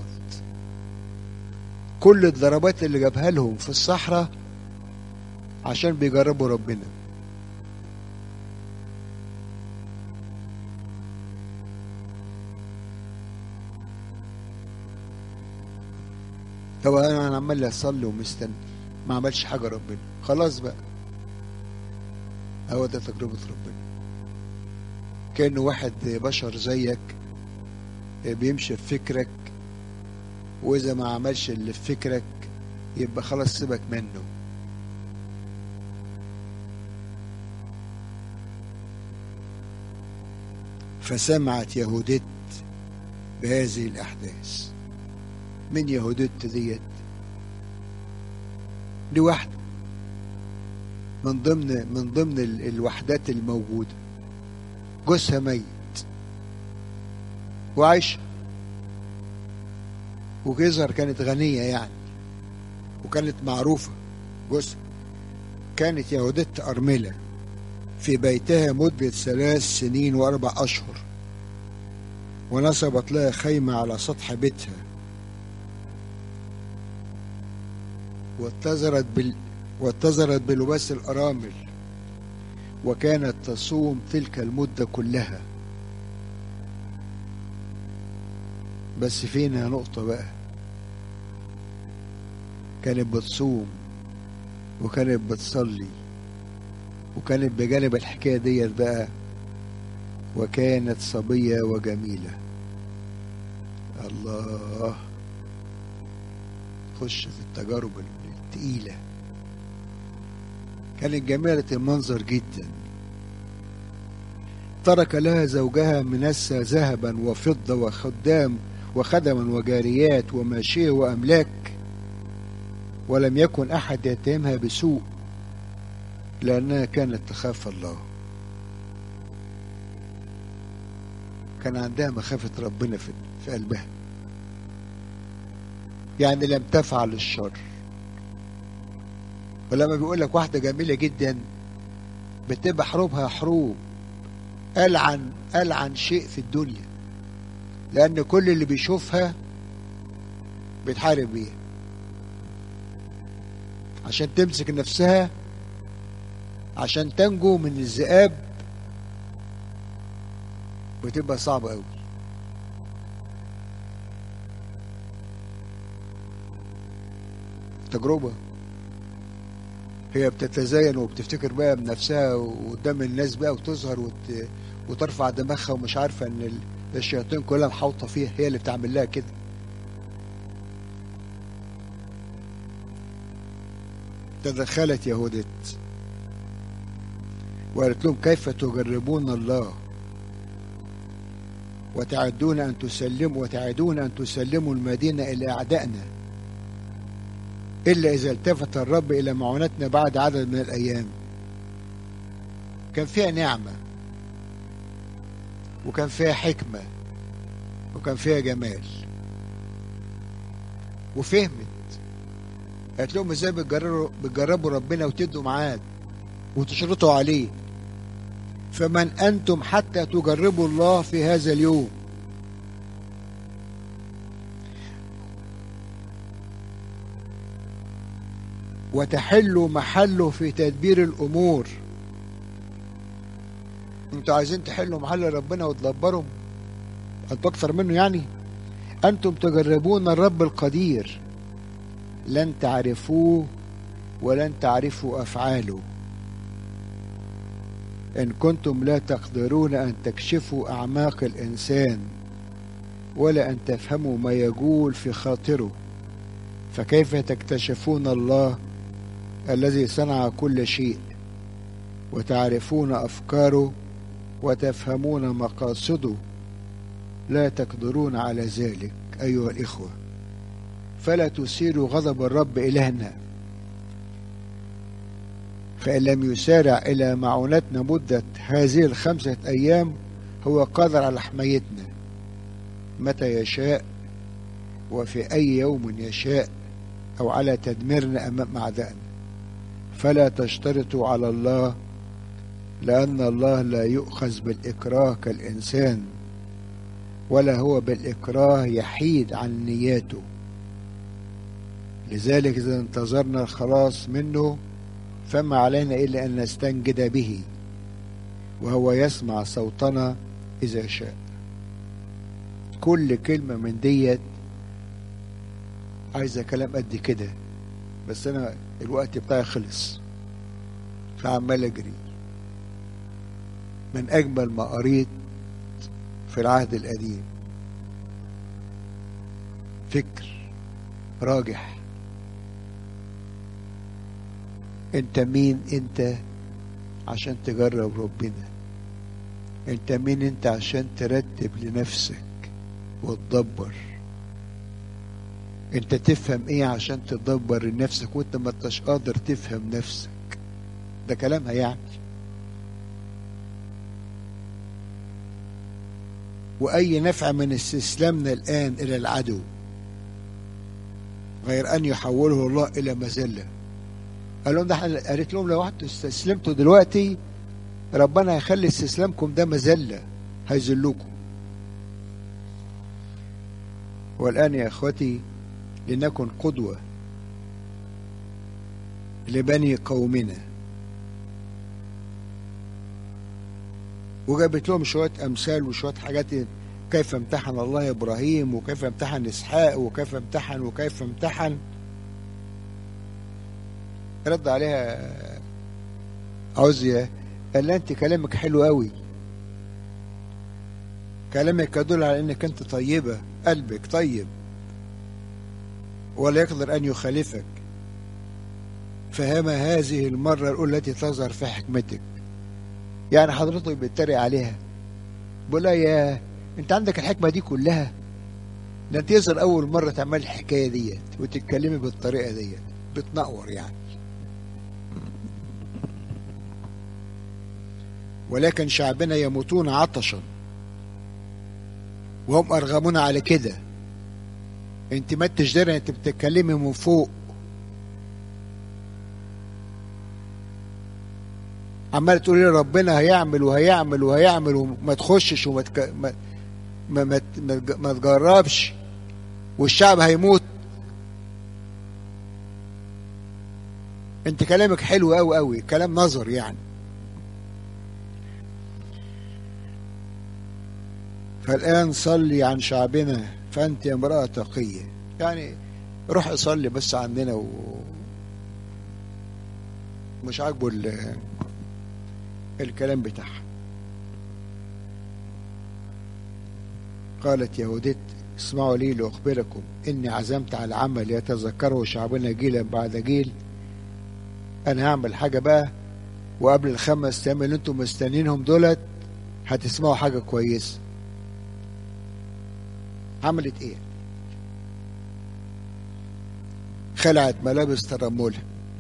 كل الضربات اللي جابها لهم في الصحراء عشان بيجربوا ربنا طب انا عمال اصلي ومستني ما عملش حاجه ربنا خلاص بقى هو ده تجربه ربنا كانه واحد بشر زيك بيمشي في فكرك واذا ما عملش اللي في فكرك يبقى خلاص سيبك منه فسمعت يهودت بهذه الأحداث من يهودت ديت دي واحدة من ضمن من ضمن ال- الوحدات الموجودة جوزها ميت وعايشة وجزر كانت غنية يعني وكانت معروفة جوزها كانت يهودت أرملة في بيتها مدة ثلاث سنين وأربع أشهر ونصبت لها خيمة على سطح بيتها واتزرت بال واتزرت بلباس الأرامل وكانت تصوم تلك المدة كلها بس فينا نقطة بقى كانت بتصوم وكانت بتصلي وكانت بجانب الحكاية ديت بقى وكانت صبية وجميلة الله خش في التجارب التقيلة كانت جميلة المنظر جدا ترك لها زوجها منسى ذهبا وفضة وخدام وخدما وجاريات وماشية وأملاك ولم يكن أحد يتهمها بسوء لأنها كانت تخاف الله كان عندها مخافة ربنا في في قلبها يعني لم تفعل الشر ولما بيقول لك واحدة جميلة جدا بتبقى حروبها حروب ألعن ألعن شيء في الدنيا لأن كل اللي بيشوفها بيتحارب بيها عشان تمسك نفسها عشان تنجو من الذئاب بتبقى صعبة قوي تجربة هي بتتزين وبتفتكر بقى بنفسها وقدام الناس بقى وتظهر وت... وترفع دماغها ومش عارفة ان ال- الشياطين كلها محاوطة فيها هي اللي بتعمل لها كده تدخلت يهودت وقالت لهم كيف تجربون الله وتعدون أن تسلموا وتعدون أن تسلموا المدينة إلى أعدائنا إلا إذا التفت الرب إلى معونتنا بعد عدد من الأيام كان فيها نعمة وكان فيها حكمة وكان فيها جمال وفهمت قالت لهم ازاي بتجربوا بتجربوا ربنا وتدوا معاد وتشرطوا عليه فمن انتم حتى تجربوا الله في هذا اليوم وتحلوا محله في تدبير الامور انتوا عايزين تحلوا محل ربنا وتدبروا انتوا اكثر منه يعني انتم تجربون الرب القدير لن تعرفوه ولن تعرفوا افعاله ان كنتم لا تقدرون ان تكشفوا اعماق الانسان ولا ان تفهموا ما يجول في خاطره فكيف تكتشفون الله الذي صنع كل شيء وتعرفون افكاره وتفهمون مقاصده لا تقدرون على ذلك ايها الاخوه فلا تثيروا غضب الرب الهنا فان لم يسارع الى معونتنا مده هذه الخمسه ايام هو قادر على حمايتنا متى يشاء وفي اي يوم يشاء او على تدميرنا امام اعدائنا فلا تشترطوا على الله لأن الله لا يؤخذ بالإكراه كالإنسان ولا هو بالإكراه يحيد عن نياته لذلك إذا انتظرنا الخلاص منه فما علينا إلا أن نستنجد به وهو يسمع صوتنا إذا شاء كل كلمة من ديت عايزة كلام قد كده بس أنا الوقت بتاعي خلص فعمال أجري من أجمل ما قريت في العهد القديم فكر راجح انت مين انت عشان تجرب ربنا انت مين انت عشان ترتب لنفسك وتدبر انت تفهم ايه عشان تدبر لنفسك وانت ما انتش قادر تفهم نفسك ده كلامها يعني واي نفع من استسلامنا الان الى العدو غير ان يحوله الله الى مذله قال لهم ده قالت لهم لو انتوا استسلمتوا دلوقتي ربنا هيخلي استسلامكم ده مذله هيذلكم والان يا اخوتي لنكن قدوه لبني قومنا وجابت لهم شويه امثال وشويه حاجات كيف امتحن الله ابراهيم وكيف امتحن اسحاق وكيف امتحن وكيف امتحن رد عليها عزية قال لها انت كلامك حلو قوي كلامك يدل على انك انت طيبة قلبك طيب ولا يقدر ان يخالفك فهم هذه المرة الأولى التي تظهر في حكمتك يعني حضرتك بتتريق عليها بقول لها يا انت عندك الحكمة دي كلها ده انت يظهر أول مرة تعمل الحكاية ديت وتتكلمي بالطريقة ديت بتنقور يعني ولكن شعبنا يموتون عطشا وهم أرغمون على كده انت ما تجدري انت بتتكلمي من فوق عمال تقولي لي ربنا هيعمل وهيعمل وهيعمل وما تخشش وما تك... ما ما, ما, ما, ما تجربش والشعب هيموت انت كلامك حلو قوي قوي كلام نظر يعني فالآن صلي عن شعبنا فأنت امرأة تقية يعني روح اصلي بس عندنا و مش عاجبه ال... الكلام بتاعها قالت يهوديت اسمعوا لي لأخبركم إني عزمت على عمل يتذكره شعبنا جيلا بعد جيل أنا هعمل حاجة بقى وقبل الخمس أيام اللي أنتم مستنينهم دولت هتسمعوا حاجة كويسة عملت إيه؟ خلعت ملابس ترملها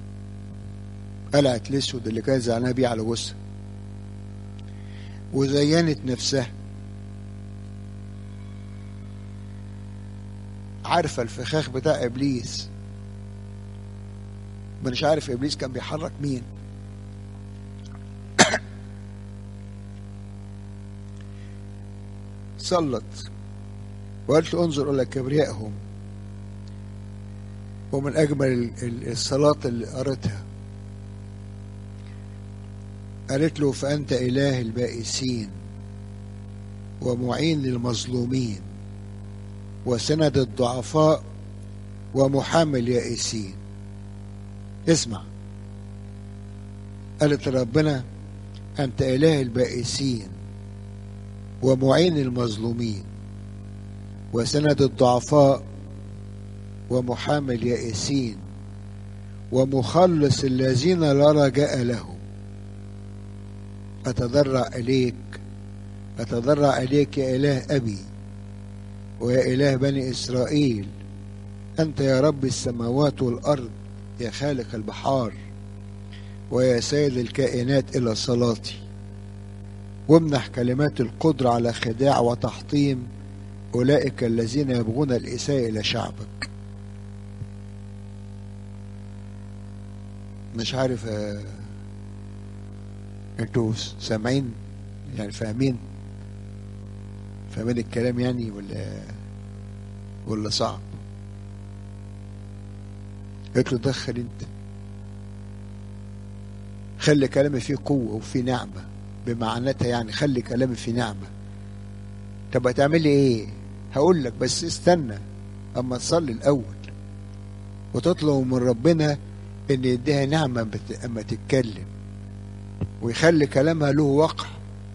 قلعت الاسود اللي كان زعلانها بيه على جثه وزينت نفسها عارفة الفخاخ بتاع إبليس مش عارف إبليس كان بيحرك مين صلت وقالت له انظر إلى كبريائهم ومن أجمل الصلاة اللي قريتها قالت له فأنت إله البائسين ومعين للمظلومين وسند الضعفاء ومحامي اليائسين اسمع قالت ربنا أنت إله البائسين ومعين المظلومين وسند الضعفاء ومحامي اليائسين ومخلص الذين لا رجاء لهم أتضرع إليك أتضرع إليك يا إله أبي ويا إله بني إسرائيل أنت يا رب السماوات والأرض يا خالق البحار ويا سيد الكائنات إلى صلاتي وامنح كلمات القدرة على خداع وتحطيم أولئك الذين يبغون الإساءة إلى شعبك مش عارف آه انتوا سامعين يعني فاهمين فاهمين الكلام يعني ولا ولا صعب قلت له دخل انت خلي كلامي فيه قوة وفيه نعمة بمعناتها يعني خلي كلامي فيه نعمة طب هتعملي ايه هقول لك بس استنى اما تصلي الاول وتطلب من ربنا ان يديها نعمة بت... اما تتكلم ويخلي كلامها له وقع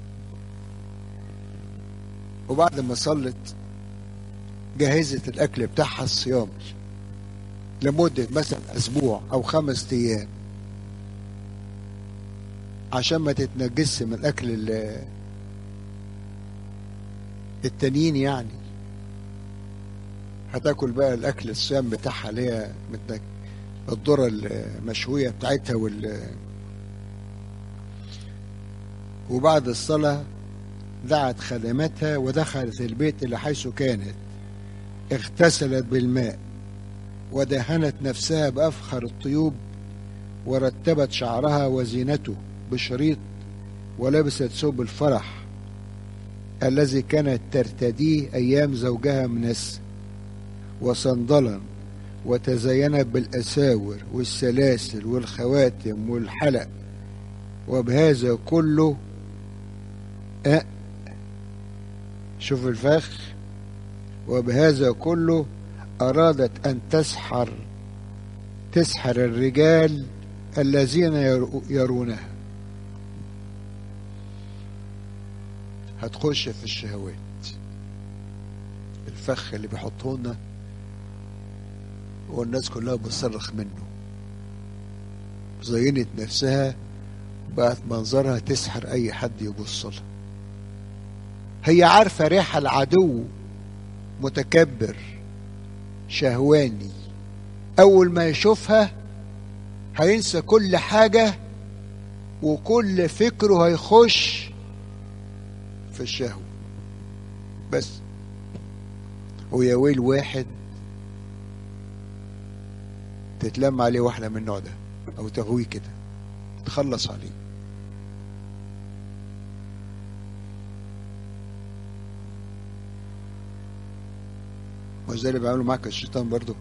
وبعد ما صلت جهزت الاكل بتاعها الصيامي لمدة مثلا اسبوع او خمس ايام عشان ما تتنجس من اكل التانيين يعني هتاكل بقى الاكل الصيام بتاعها اللي هي الذره المشويه بتاعتها وال وبعد الصلاه دعت خدمتها ودخلت البيت اللي حيث كانت اغتسلت بالماء ودهنت نفسها بافخر الطيوب ورتبت شعرها وزينته بشريط ولبست ثوب الفرح الذي كانت ترتديه ايام زوجها منس وصندلا وتزينت بالاساور والسلاسل والخواتم والحلق وبهذا كله أه شوف الفخ وبهذا كله أرادت أن تسحر تسحر الرجال الذين يرونها هتخش في الشهوات الفخ اللي بيحطوه لنا والناس كلها بتصرخ منه زينت نفسها بقت منظرها تسحر اي حد يبص لها هي عارفه ريحه العدو متكبر شهواني اول ما يشوفها هينسى كل حاجه وكل فكره هيخش في الشهوه بس ويا ويل واحد تتلم عليه واحده من النوع ده او تغويه كده تخلص عليه وزي اللي بيعملوا معاك الشيطان برضو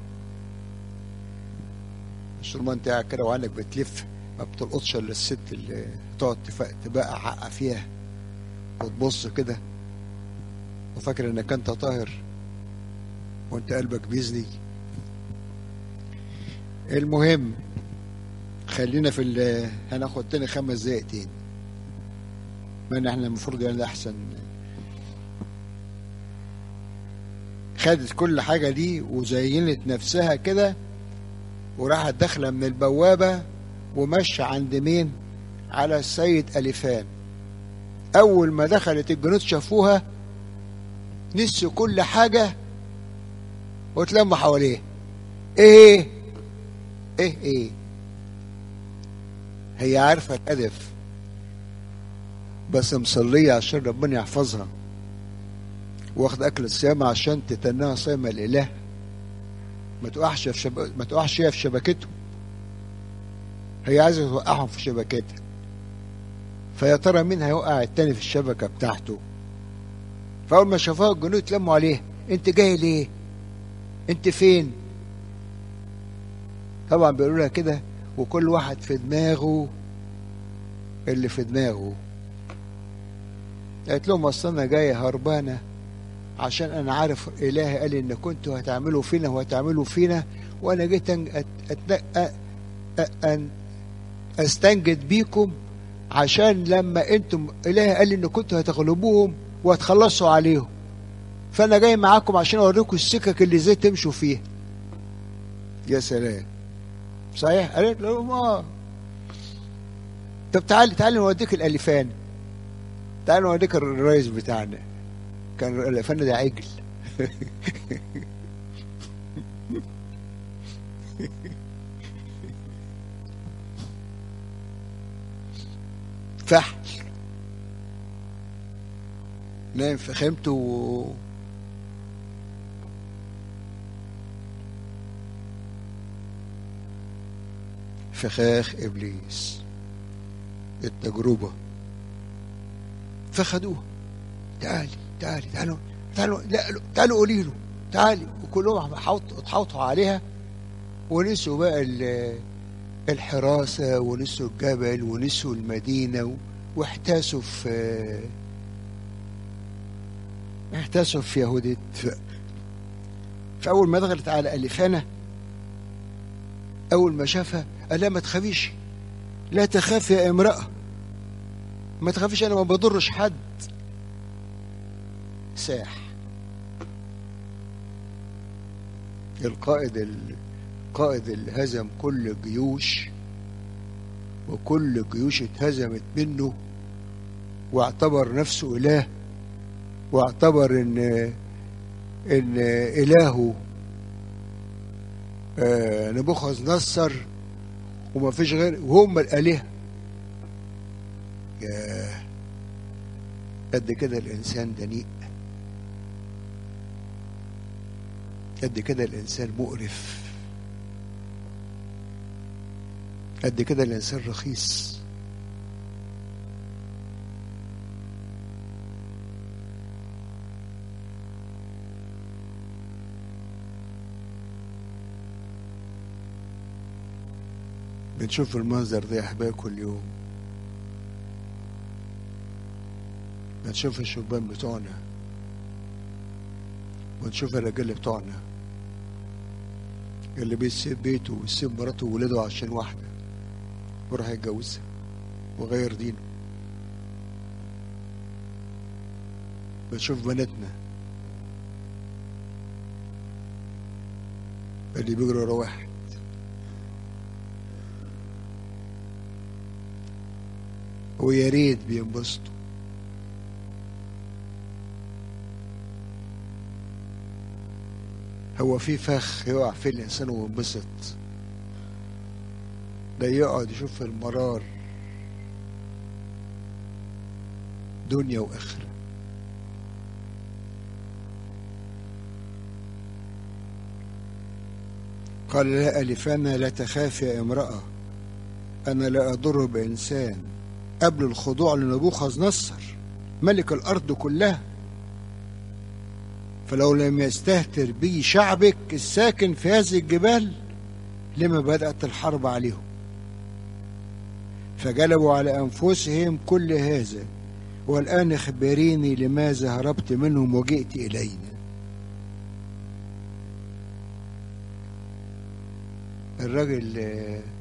مش طول ما انت قاعد كده وعينك بتلف ما بتلقطش الا الست اللي تقعد تبقى حقه فيها وتبص كده وفاكر انك انت طاهر وانت قلبك بيزني المهم خلينا في ال هناخد تاني خمس دقايق تاني ما ان احنا المفروض يعني احسن خدت كل حاجة دي وزينت نفسها كده وراحت داخلة من البوابة ومشى عند مين على السيد ألفان أول ما دخلت الجنود شافوها نسوا كل حاجة واتلموا حواليه ايه ايه ايه هي عارفة الهدف بس مصلية عشان ربنا يحفظها واخد أكل الصيام عشان تتناها صيام الإله ما تقعش في شب... ما تقعش هي في شبكتهم هي عايزه توقعهم في شبكتها فيا ترى مين هيوقع التاني في الشبكه بتاعته فاول ما شافوها الجنود اتلموا عليه انت جاي ليه انت فين طبعا بيقولوا لها كده وكل واحد في دماغه اللي في دماغه قالت لهم اصل انا جايه هربانه عشان انا عارف الهي قال ان كنتوا هتعملوا فينا وهتعملوا فينا وانا جيت أن, أت... أ... أن استنجد بيكم عشان لما انتم الهي قال ان كنتوا هتغلبوهم وهتخلصوا عليهم فانا جاي معاكم عشان اوريكم السكك اللي ازاي تمشوا فيها يا سلام صحيح قالت لهم اه طب تعالي تعالي نوديك الالفان تعالي نوديك الرئيس بتاعنا كان الالفان ده عجل فحل نايم في خيمته و... فخاخ ابليس التجربه فخدوها تعالي تعالي تعالوا تعالوا لا تعالوا قولي له تعالي وكلهم اتحوطوا عليها ونسوا بقى الحراسة ونسوا الجبل ونسوا المدينة واحتاسوا في احتاسوا في يهودية فأول ما دخلت على ألفانة أول ما شافها قال لها ما تخافيش لا تخاف يا امرأة ما تخافيش أنا ما بضرش حد ساح القائد القائد اللي هزم كل الجيوش وكل الجيوش اتهزمت منه واعتبر نفسه إله واعتبر ان ان إلهه آه نبوخذ نصر وما فيش غير وهم الآلهة ياه قد كده الإنسان دنيء قد كده الإنسان مقرف قد كده الإنسان رخيص بنشوف المنظر ده يا أحباب كل يوم بنشوف الشبان بتوعنا ونشوف الرجال بتوعنا اللي بيسيب بيته ويسيب مراته وولاده عشان واحدة وراح يتجوزها وغير دينه بنشوف بناتنا اللي بيجروا ورا واحد ويا ريت بينبسطوا هو في فخ يقع فيه الإنسان وينبسط ده يقعد يشوف المرار دنيا وآخرة قال لها ألفانا لا تخاف يا امرأة أنا لا أضر بإنسان قبل الخضوع لنبوخذ نصر ملك الأرض كلها فلو لم يستهتر بي شعبك الساكن في هذه الجبال لما بدأت الحرب عليهم فجلبوا على أنفسهم كل هذا والآن اخبريني لماذا هربت منهم وجئت إلينا الراجل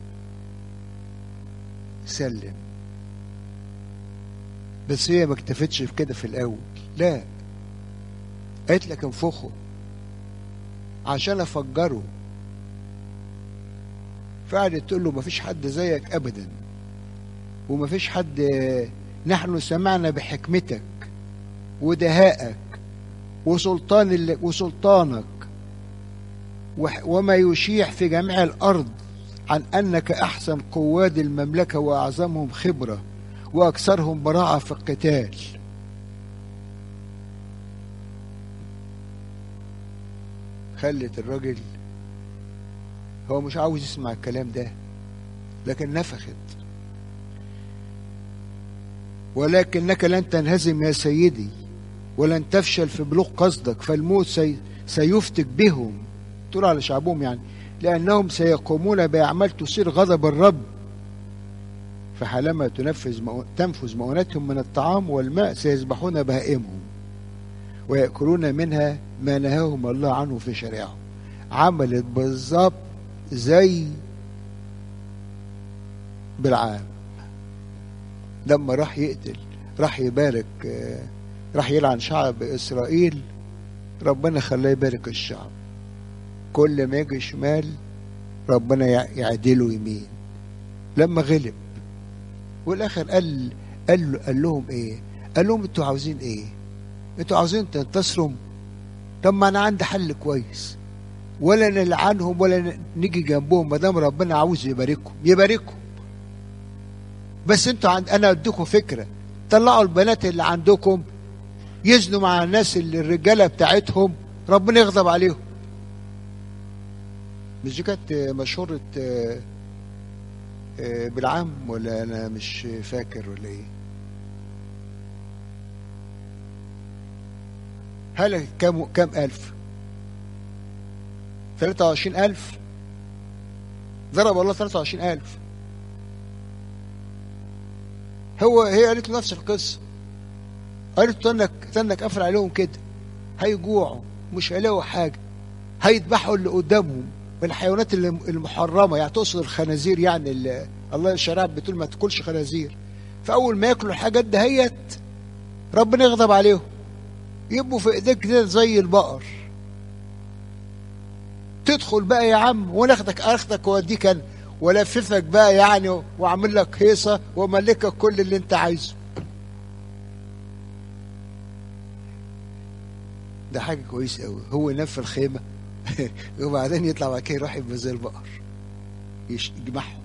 سلم بس هي ما اكتفتش في كده في الأول لا قالت لك انفخه عشان افجره فقعدت تقول له مفيش حد زيك ابدا ومفيش حد نحن سمعنا بحكمتك ودهائك وسلطان اللي وسلطانك وما يشيع في جميع الارض عن انك احسن قواد المملكه واعظمهم خبره واكثرهم براعه في القتال خلت الراجل هو مش عاوز يسمع الكلام ده لكن نفخت ولكنك لن تنهزم يا سيدي ولن تفشل في بلوغ قصدك فالموت سي سيفتك بهم تقول على شعبهم يعني لأنهم سيقومون بأعمال تثير غضب الرب فحالما تنفذ مؤ... تنفذ مؤونتهم من الطعام والماء سيذبحون بهائمهم ويأكلون منها ما نهاهم الله عنه في شريعه عملت بالظبط زي بالعام لما راح يقتل راح يبارك راح يلعن شعب إسرائيل ربنا خلاه يبارك الشعب كل ما يجي شمال ربنا يعدله يمين لما غلب والاخر قال قال قال لهم ايه قال لهم انتوا عاوزين ايه انتوا عاوزين تنتصروا طب ما انا عندي حل كويس ولا نلعنهم ولا نيجي جنبهم ما دام ربنا عاوز يباركهم يباركهم بس انتوا عند انا اديكم فكره طلعوا البنات اللي عندكم يزنوا مع الناس اللي الرجاله بتاعتهم ربنا يغضب عليهم مش دي كانت مشهورة بالعام ولا أنا مش فاكر ولا إيه؟ هل كم كم ألف؟ 23000 ضرب الله 23000 هو هي قالت له نفس القصة قالت له انك انك قافل عليهم كده هيجوعوا مش هيلاقوا حاجة هيذبحوا اللي قدامهم من الحيوانات المحرمه يعني تقصد الخنازير يعني اللي الله الشريعه بتقول ما تاكلش خنازير فاول ما ياكلوا الحاجات دهيت ربنا يغضب عليهم يبقوا في ايديك كده زي البقر تدخل بقى يا عم وناخدك اخدك واوديك انا ولففك بقى يعني واعمل لك هيصه واملكك كل اللي انت عايزه ده حاجه كويس قوي هو ينام في الخيمه وبعدين يطلع بعد كده يروح يبقى زي البقر يجمعهم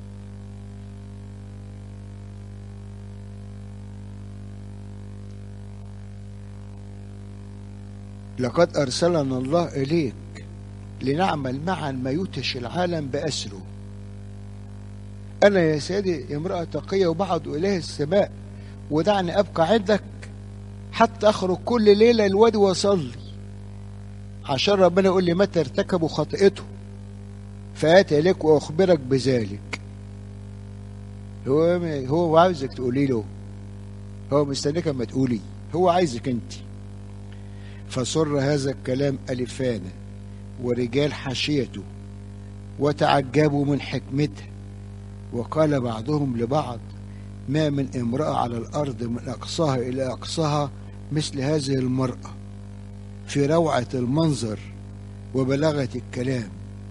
لقد أرسلنا الله إليك لنعمل معا ما يوتش العالم بأسره أنا يا سيدي امرأة تقية وبعد إله السماء ودعني أبقى عندك حتى أخرج كل ليلة الوادي وأصلي عشان ربنا يقول لي متى ارتكبوا خطيئته فآتي إليك وأخبرك بذلك هو هو عاوزك تقولي له هو مستنيك اما تقولي هو عايزك انت فسر هذا الكلام ألفانا ورجال حاشيته وتعجبوا من حكمته وقال بعضهم لبعض ما من امرأة على الأرض من أقصاها إلى أقصاها مثل هذه المرأة في روعة المنظر وبلاغة الكلام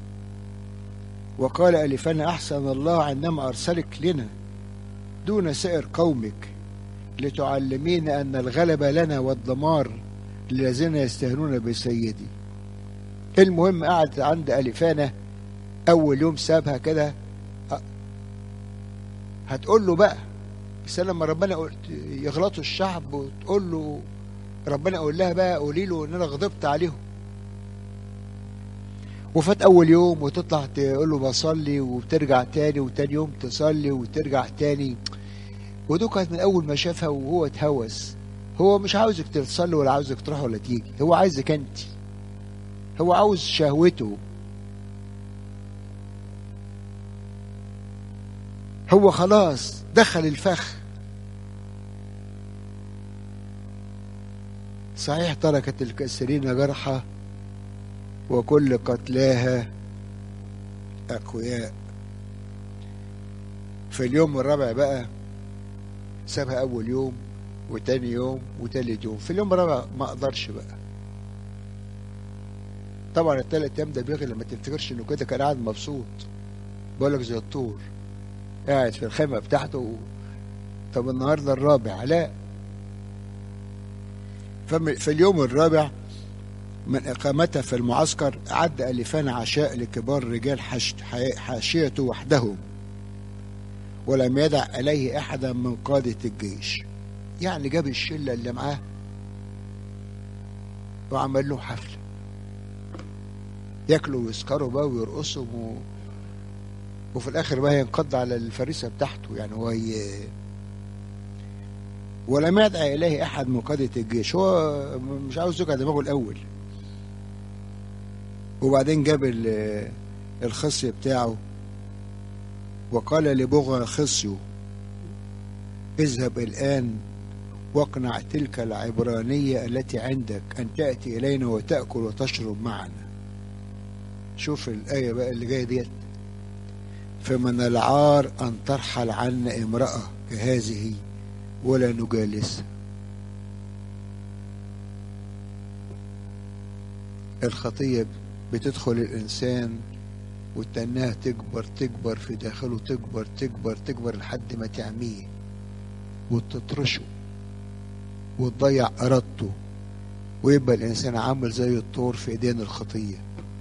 وقال ألفنا أحسن الله عندما أرسلك لنا دون سائر قومك لتعلمين أن الغلبة لنا والدمار للذين يستهنون بسيدي المهم قعد عند ألفانة أول يوم سابها كده هتقول له بقى بس لما ربنا يغلطوا الشعب وتقول له ربنا يقول لها بقى قولي له ان انا غضبت عليهم وفات اول يوم وتطلع تقول له بصلي وبترجع تاني وتاني يوم تصلي وترجع تاني ودول كانت من اول ما شافها وهو اتهوس هو مش عاوزك تصلي ولا عاوزك تروح ولا تيجي هو عايزك انت هو عاوز شهوته هو خلاص دخل الفخ صحيح تركت الكسرين جرحى وكل قتلاها أقوياء في اليوم الرابع بقى سابها أول يوم وتاني يوم وتالت يوم في اليوم الرابع ما أقدرش بقى طبعا التالت أيام ده بيغلى لما تفتكرش إنه كده كان قاعد مبسوط بقولك زي الطور قاعد في الخيمة بتاعته و... طب النهارده الرابع لا في اليوم الرابع من إقامتها في المعسكر أعد ألفان عشاء لكبار رجال حاشيته وحدهم ولم يدع إليه أحدا من قادة الجيش يعني جاب الشلة اللي معاه وعمل له حفلة ياكلوا ويسكروا بقى ويرقصوا و... وفي الاخر بقى ينقض على الفريسه بتاعته يعني هو ي... ولم يدع اليه احد من قاده الجيش هو مش عاوز يوجع دماغه الاول وبعدين جاب ال- الخصي بتاعه وقال لبغى خصيه اذهب الآن واقنع تلك العبرانية التي عندك أن تأتي إلينا وتأكل وتشرب معنا شوف الآية بقى اللي جاية ديت فمن العار أن ترحل عنا امرأة كهذه ولا نجالسها الخطية بتدخل الإنسان وتنها تكبر تكبر في داخله تكبر تكبر تكبر لحد ما تعميه وتطرشه وتضيع إرادته ويبقى الإنسان عامل زي الطور في إيدين الخطية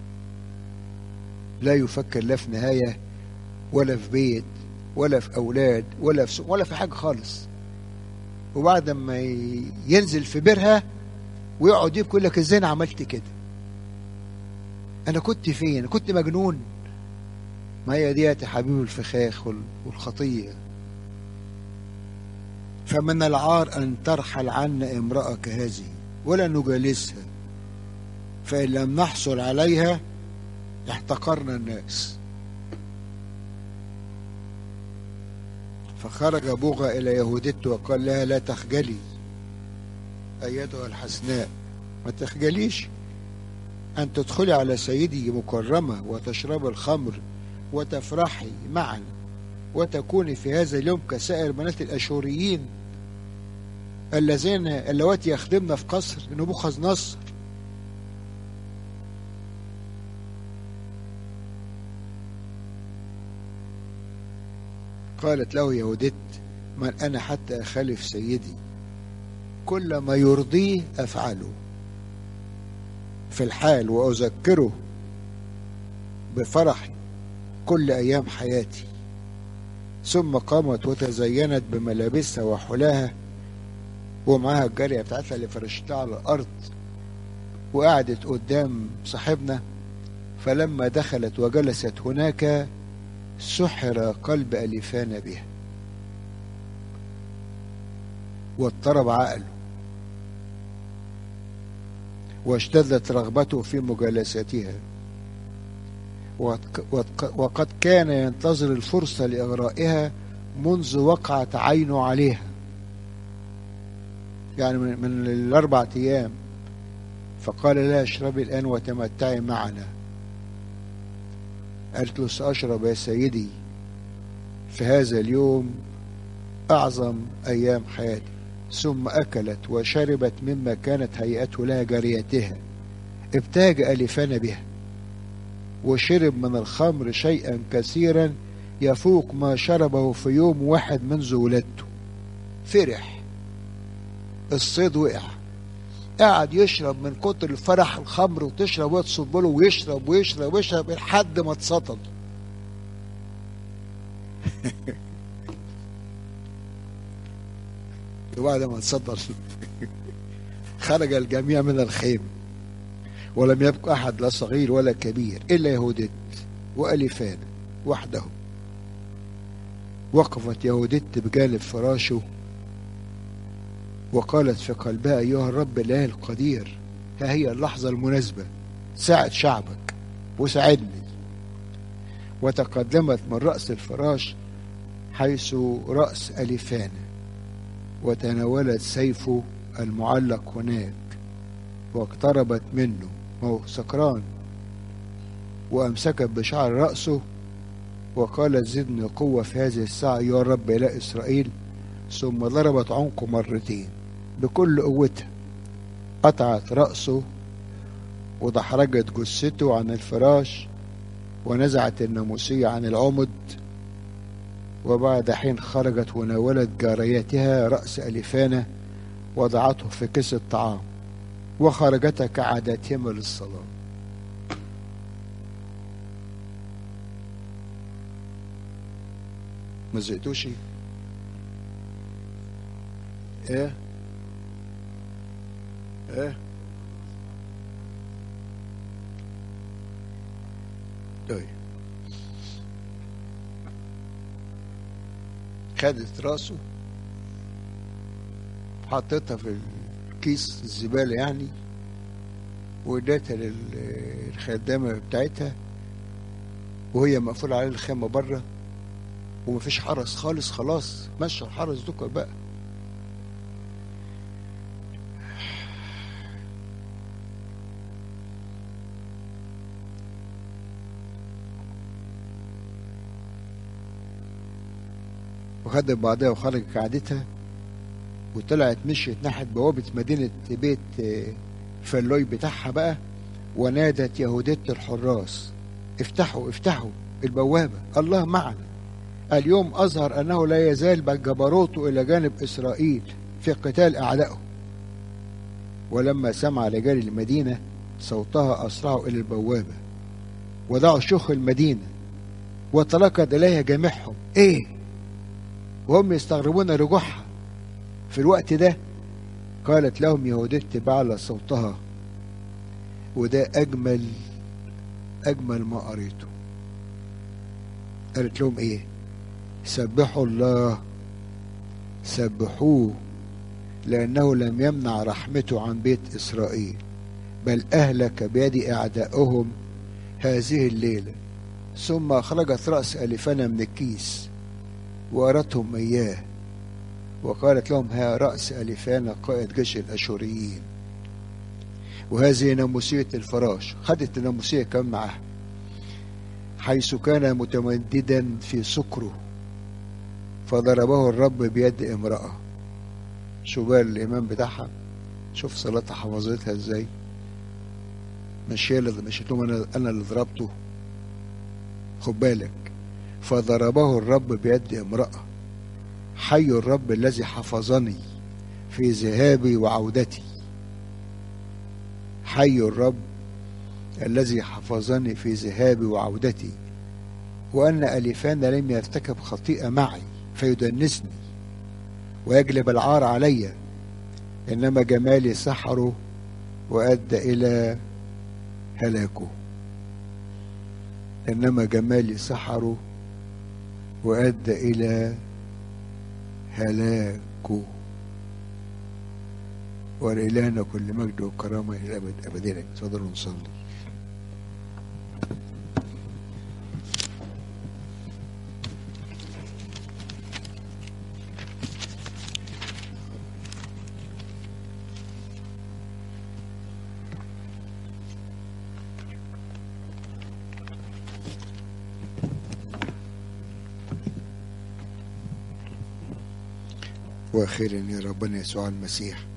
لا يفكر لا في نهاية ولا في بيت ولا في أولاد ولا في سوق ولا في حاجة خالص وبعد ما ي- ينزل في بيرها ويقعد يبكي يقول لك ازاي انا عملت كده انا كنت فين أنا كنت مجنون ما هي ديت يا حبيبي الفخاخ وال- والخطيه فمن العار ان ترحل عنا امراه كهذه ولا نجالسها فان لم نحصل عليها احتقرنا الناس فخرج بوغى الى يهودته وقال لها لا تخجلي ايتها الحسناء ما تخجليش أن تدخلي على سيدي مكرمة وتشربي الخمر وتفرحي معنا وتكوني في هذا اليوم كسائر بنات الأشوريين الذين اللواتي يخدمن في قصر نبوخذ نصر قالت له يهودت من أنا حتى أخالف سيدي كل ما يرضيه أفعله في الحال وأذكره بفرحي كل أيام حياتي ثم قامت وتزينت بملابسها وحلاها ومعاها الجارية بتاعتها اللي فرشتها على الأرض وقعدت قدام صاحبنا فلما دخلت وجلست هناك سحر قلب أليفان بها واضطرب عقله واشتدت رغبته في مجالستها وق- وق- وقد كان ينتظر الفرصة لإغرائها منذ وقعت عينه عليها يعني من, من الأربع أيام فقال لها اشربي الآن وتمتعي معنا قالت له سأشرب يا سيدي في هذا اليوم أعظم أيام حياتي ثم أكلت وشربت مما كانت هيئته لها جاريتها ابتاج ألفان بها وشرب من الخمر شيئا كثيرا يفوق ما شربه في يوم واحد منذ ولادته فرح الصيد وقع قعد يشرب من كتر الفرح الخمر وتشرب وتصب له ويشرب ويشرب ويشرب لحد ما اتسطل وبعد ما اتسطل خرج الجميع من الخيم ولم يبق أحد لا صغير ولا كبير إلا يهودت وألفان وحده وقفت يهودت بجانب فراشه وقالت في قلبها أيها الرب الإله القدير ها هي اللحظة المناسبة ساعد شعبك وساعدني وتقدمت من رأس الفراش حيث رأس ألفان وتناولت سيفه المعلق هناك واقتربت منه وهو سكران وأمسكت بشعر رأسه وقالت زدني قوة في هذه الساعة يا رب إله إسرائيل ثم ضربت عنقه مرتين بكل قوتها قطعت رأسه ودحرجت جثته عن الفراش ونزعت الناموسية عن العمد وبعد حين خرجت وناولت جاريتها رأس ألفانة وضعته في كيس الطعام وخرجتا كعادتهما للصلاة ما زهقتوش ايه ايه طيب خدت راسه حطيتها في الكيس الزبالة يعني واديتها للخدامة بتاعتها وهي مقفول عليها الخامة بره ومفيش حرس خالص خلاص مشى الحرس دوكا بقى وخدت بعضها وخرجت قعدتها وطلعت مشيت ناحية بوابة مدينة بيت فلوي بتاعها بقى ونادت يهودية الحراس افتحوا افتحوا البوابة الله معنا اليوم أظهر أنه لا يزال جبروته إلى جانب إسرائيل في قتال أعدائه ولما سمع رجال المدينة صوتها أسرعوا إلى البوابة ودعوا شيوخ المدينة وتلقت إليها جميعهم إيه وهم يستغربون رجوعها في الوقت ده قالت لهم يهودت بعلى صوتها وده أجمل أجمل ما قريته قالت لهم إيه سبحوا الله سبحوه لأنه لم يمنع رحمته عن بيت إسرائيل بل أهلك بيد أعدائهم هذه الليلة ثم أخرجت رأس ألفنا من الكيس وأرتهم إياه وقالت لهم ها رأس ألفانا قائد جيش الأشوريين وهذه ناموسية الفراش خدت الناموسية كم معها حيث كان متمددا في سكره فضربه الرب بيد امرأة شو بقى الإمام بتاعها شوف صلاتها حفظتها ازاي مش هي اللي مش لهم انا انا اللي ضربته خد بالك فضربه الرب بيد امرأة حي الرب الذي حفظني في ذهابي وعودتي حي الرب الذي حفظني في ذهابي وعودتي وأن أليفان لم يرتكب خطيئة معي فيدنسني ويجلب العار علي إنما جمالي سحره وأدى إلى هلاكه إنما جمالي سحره وأدى إلى هلاكه ولإلهنا كل مجد وكرامة إلى الأبد أبدين تفضلوا نصلي واخيرا يا ربنا يسوع المسيح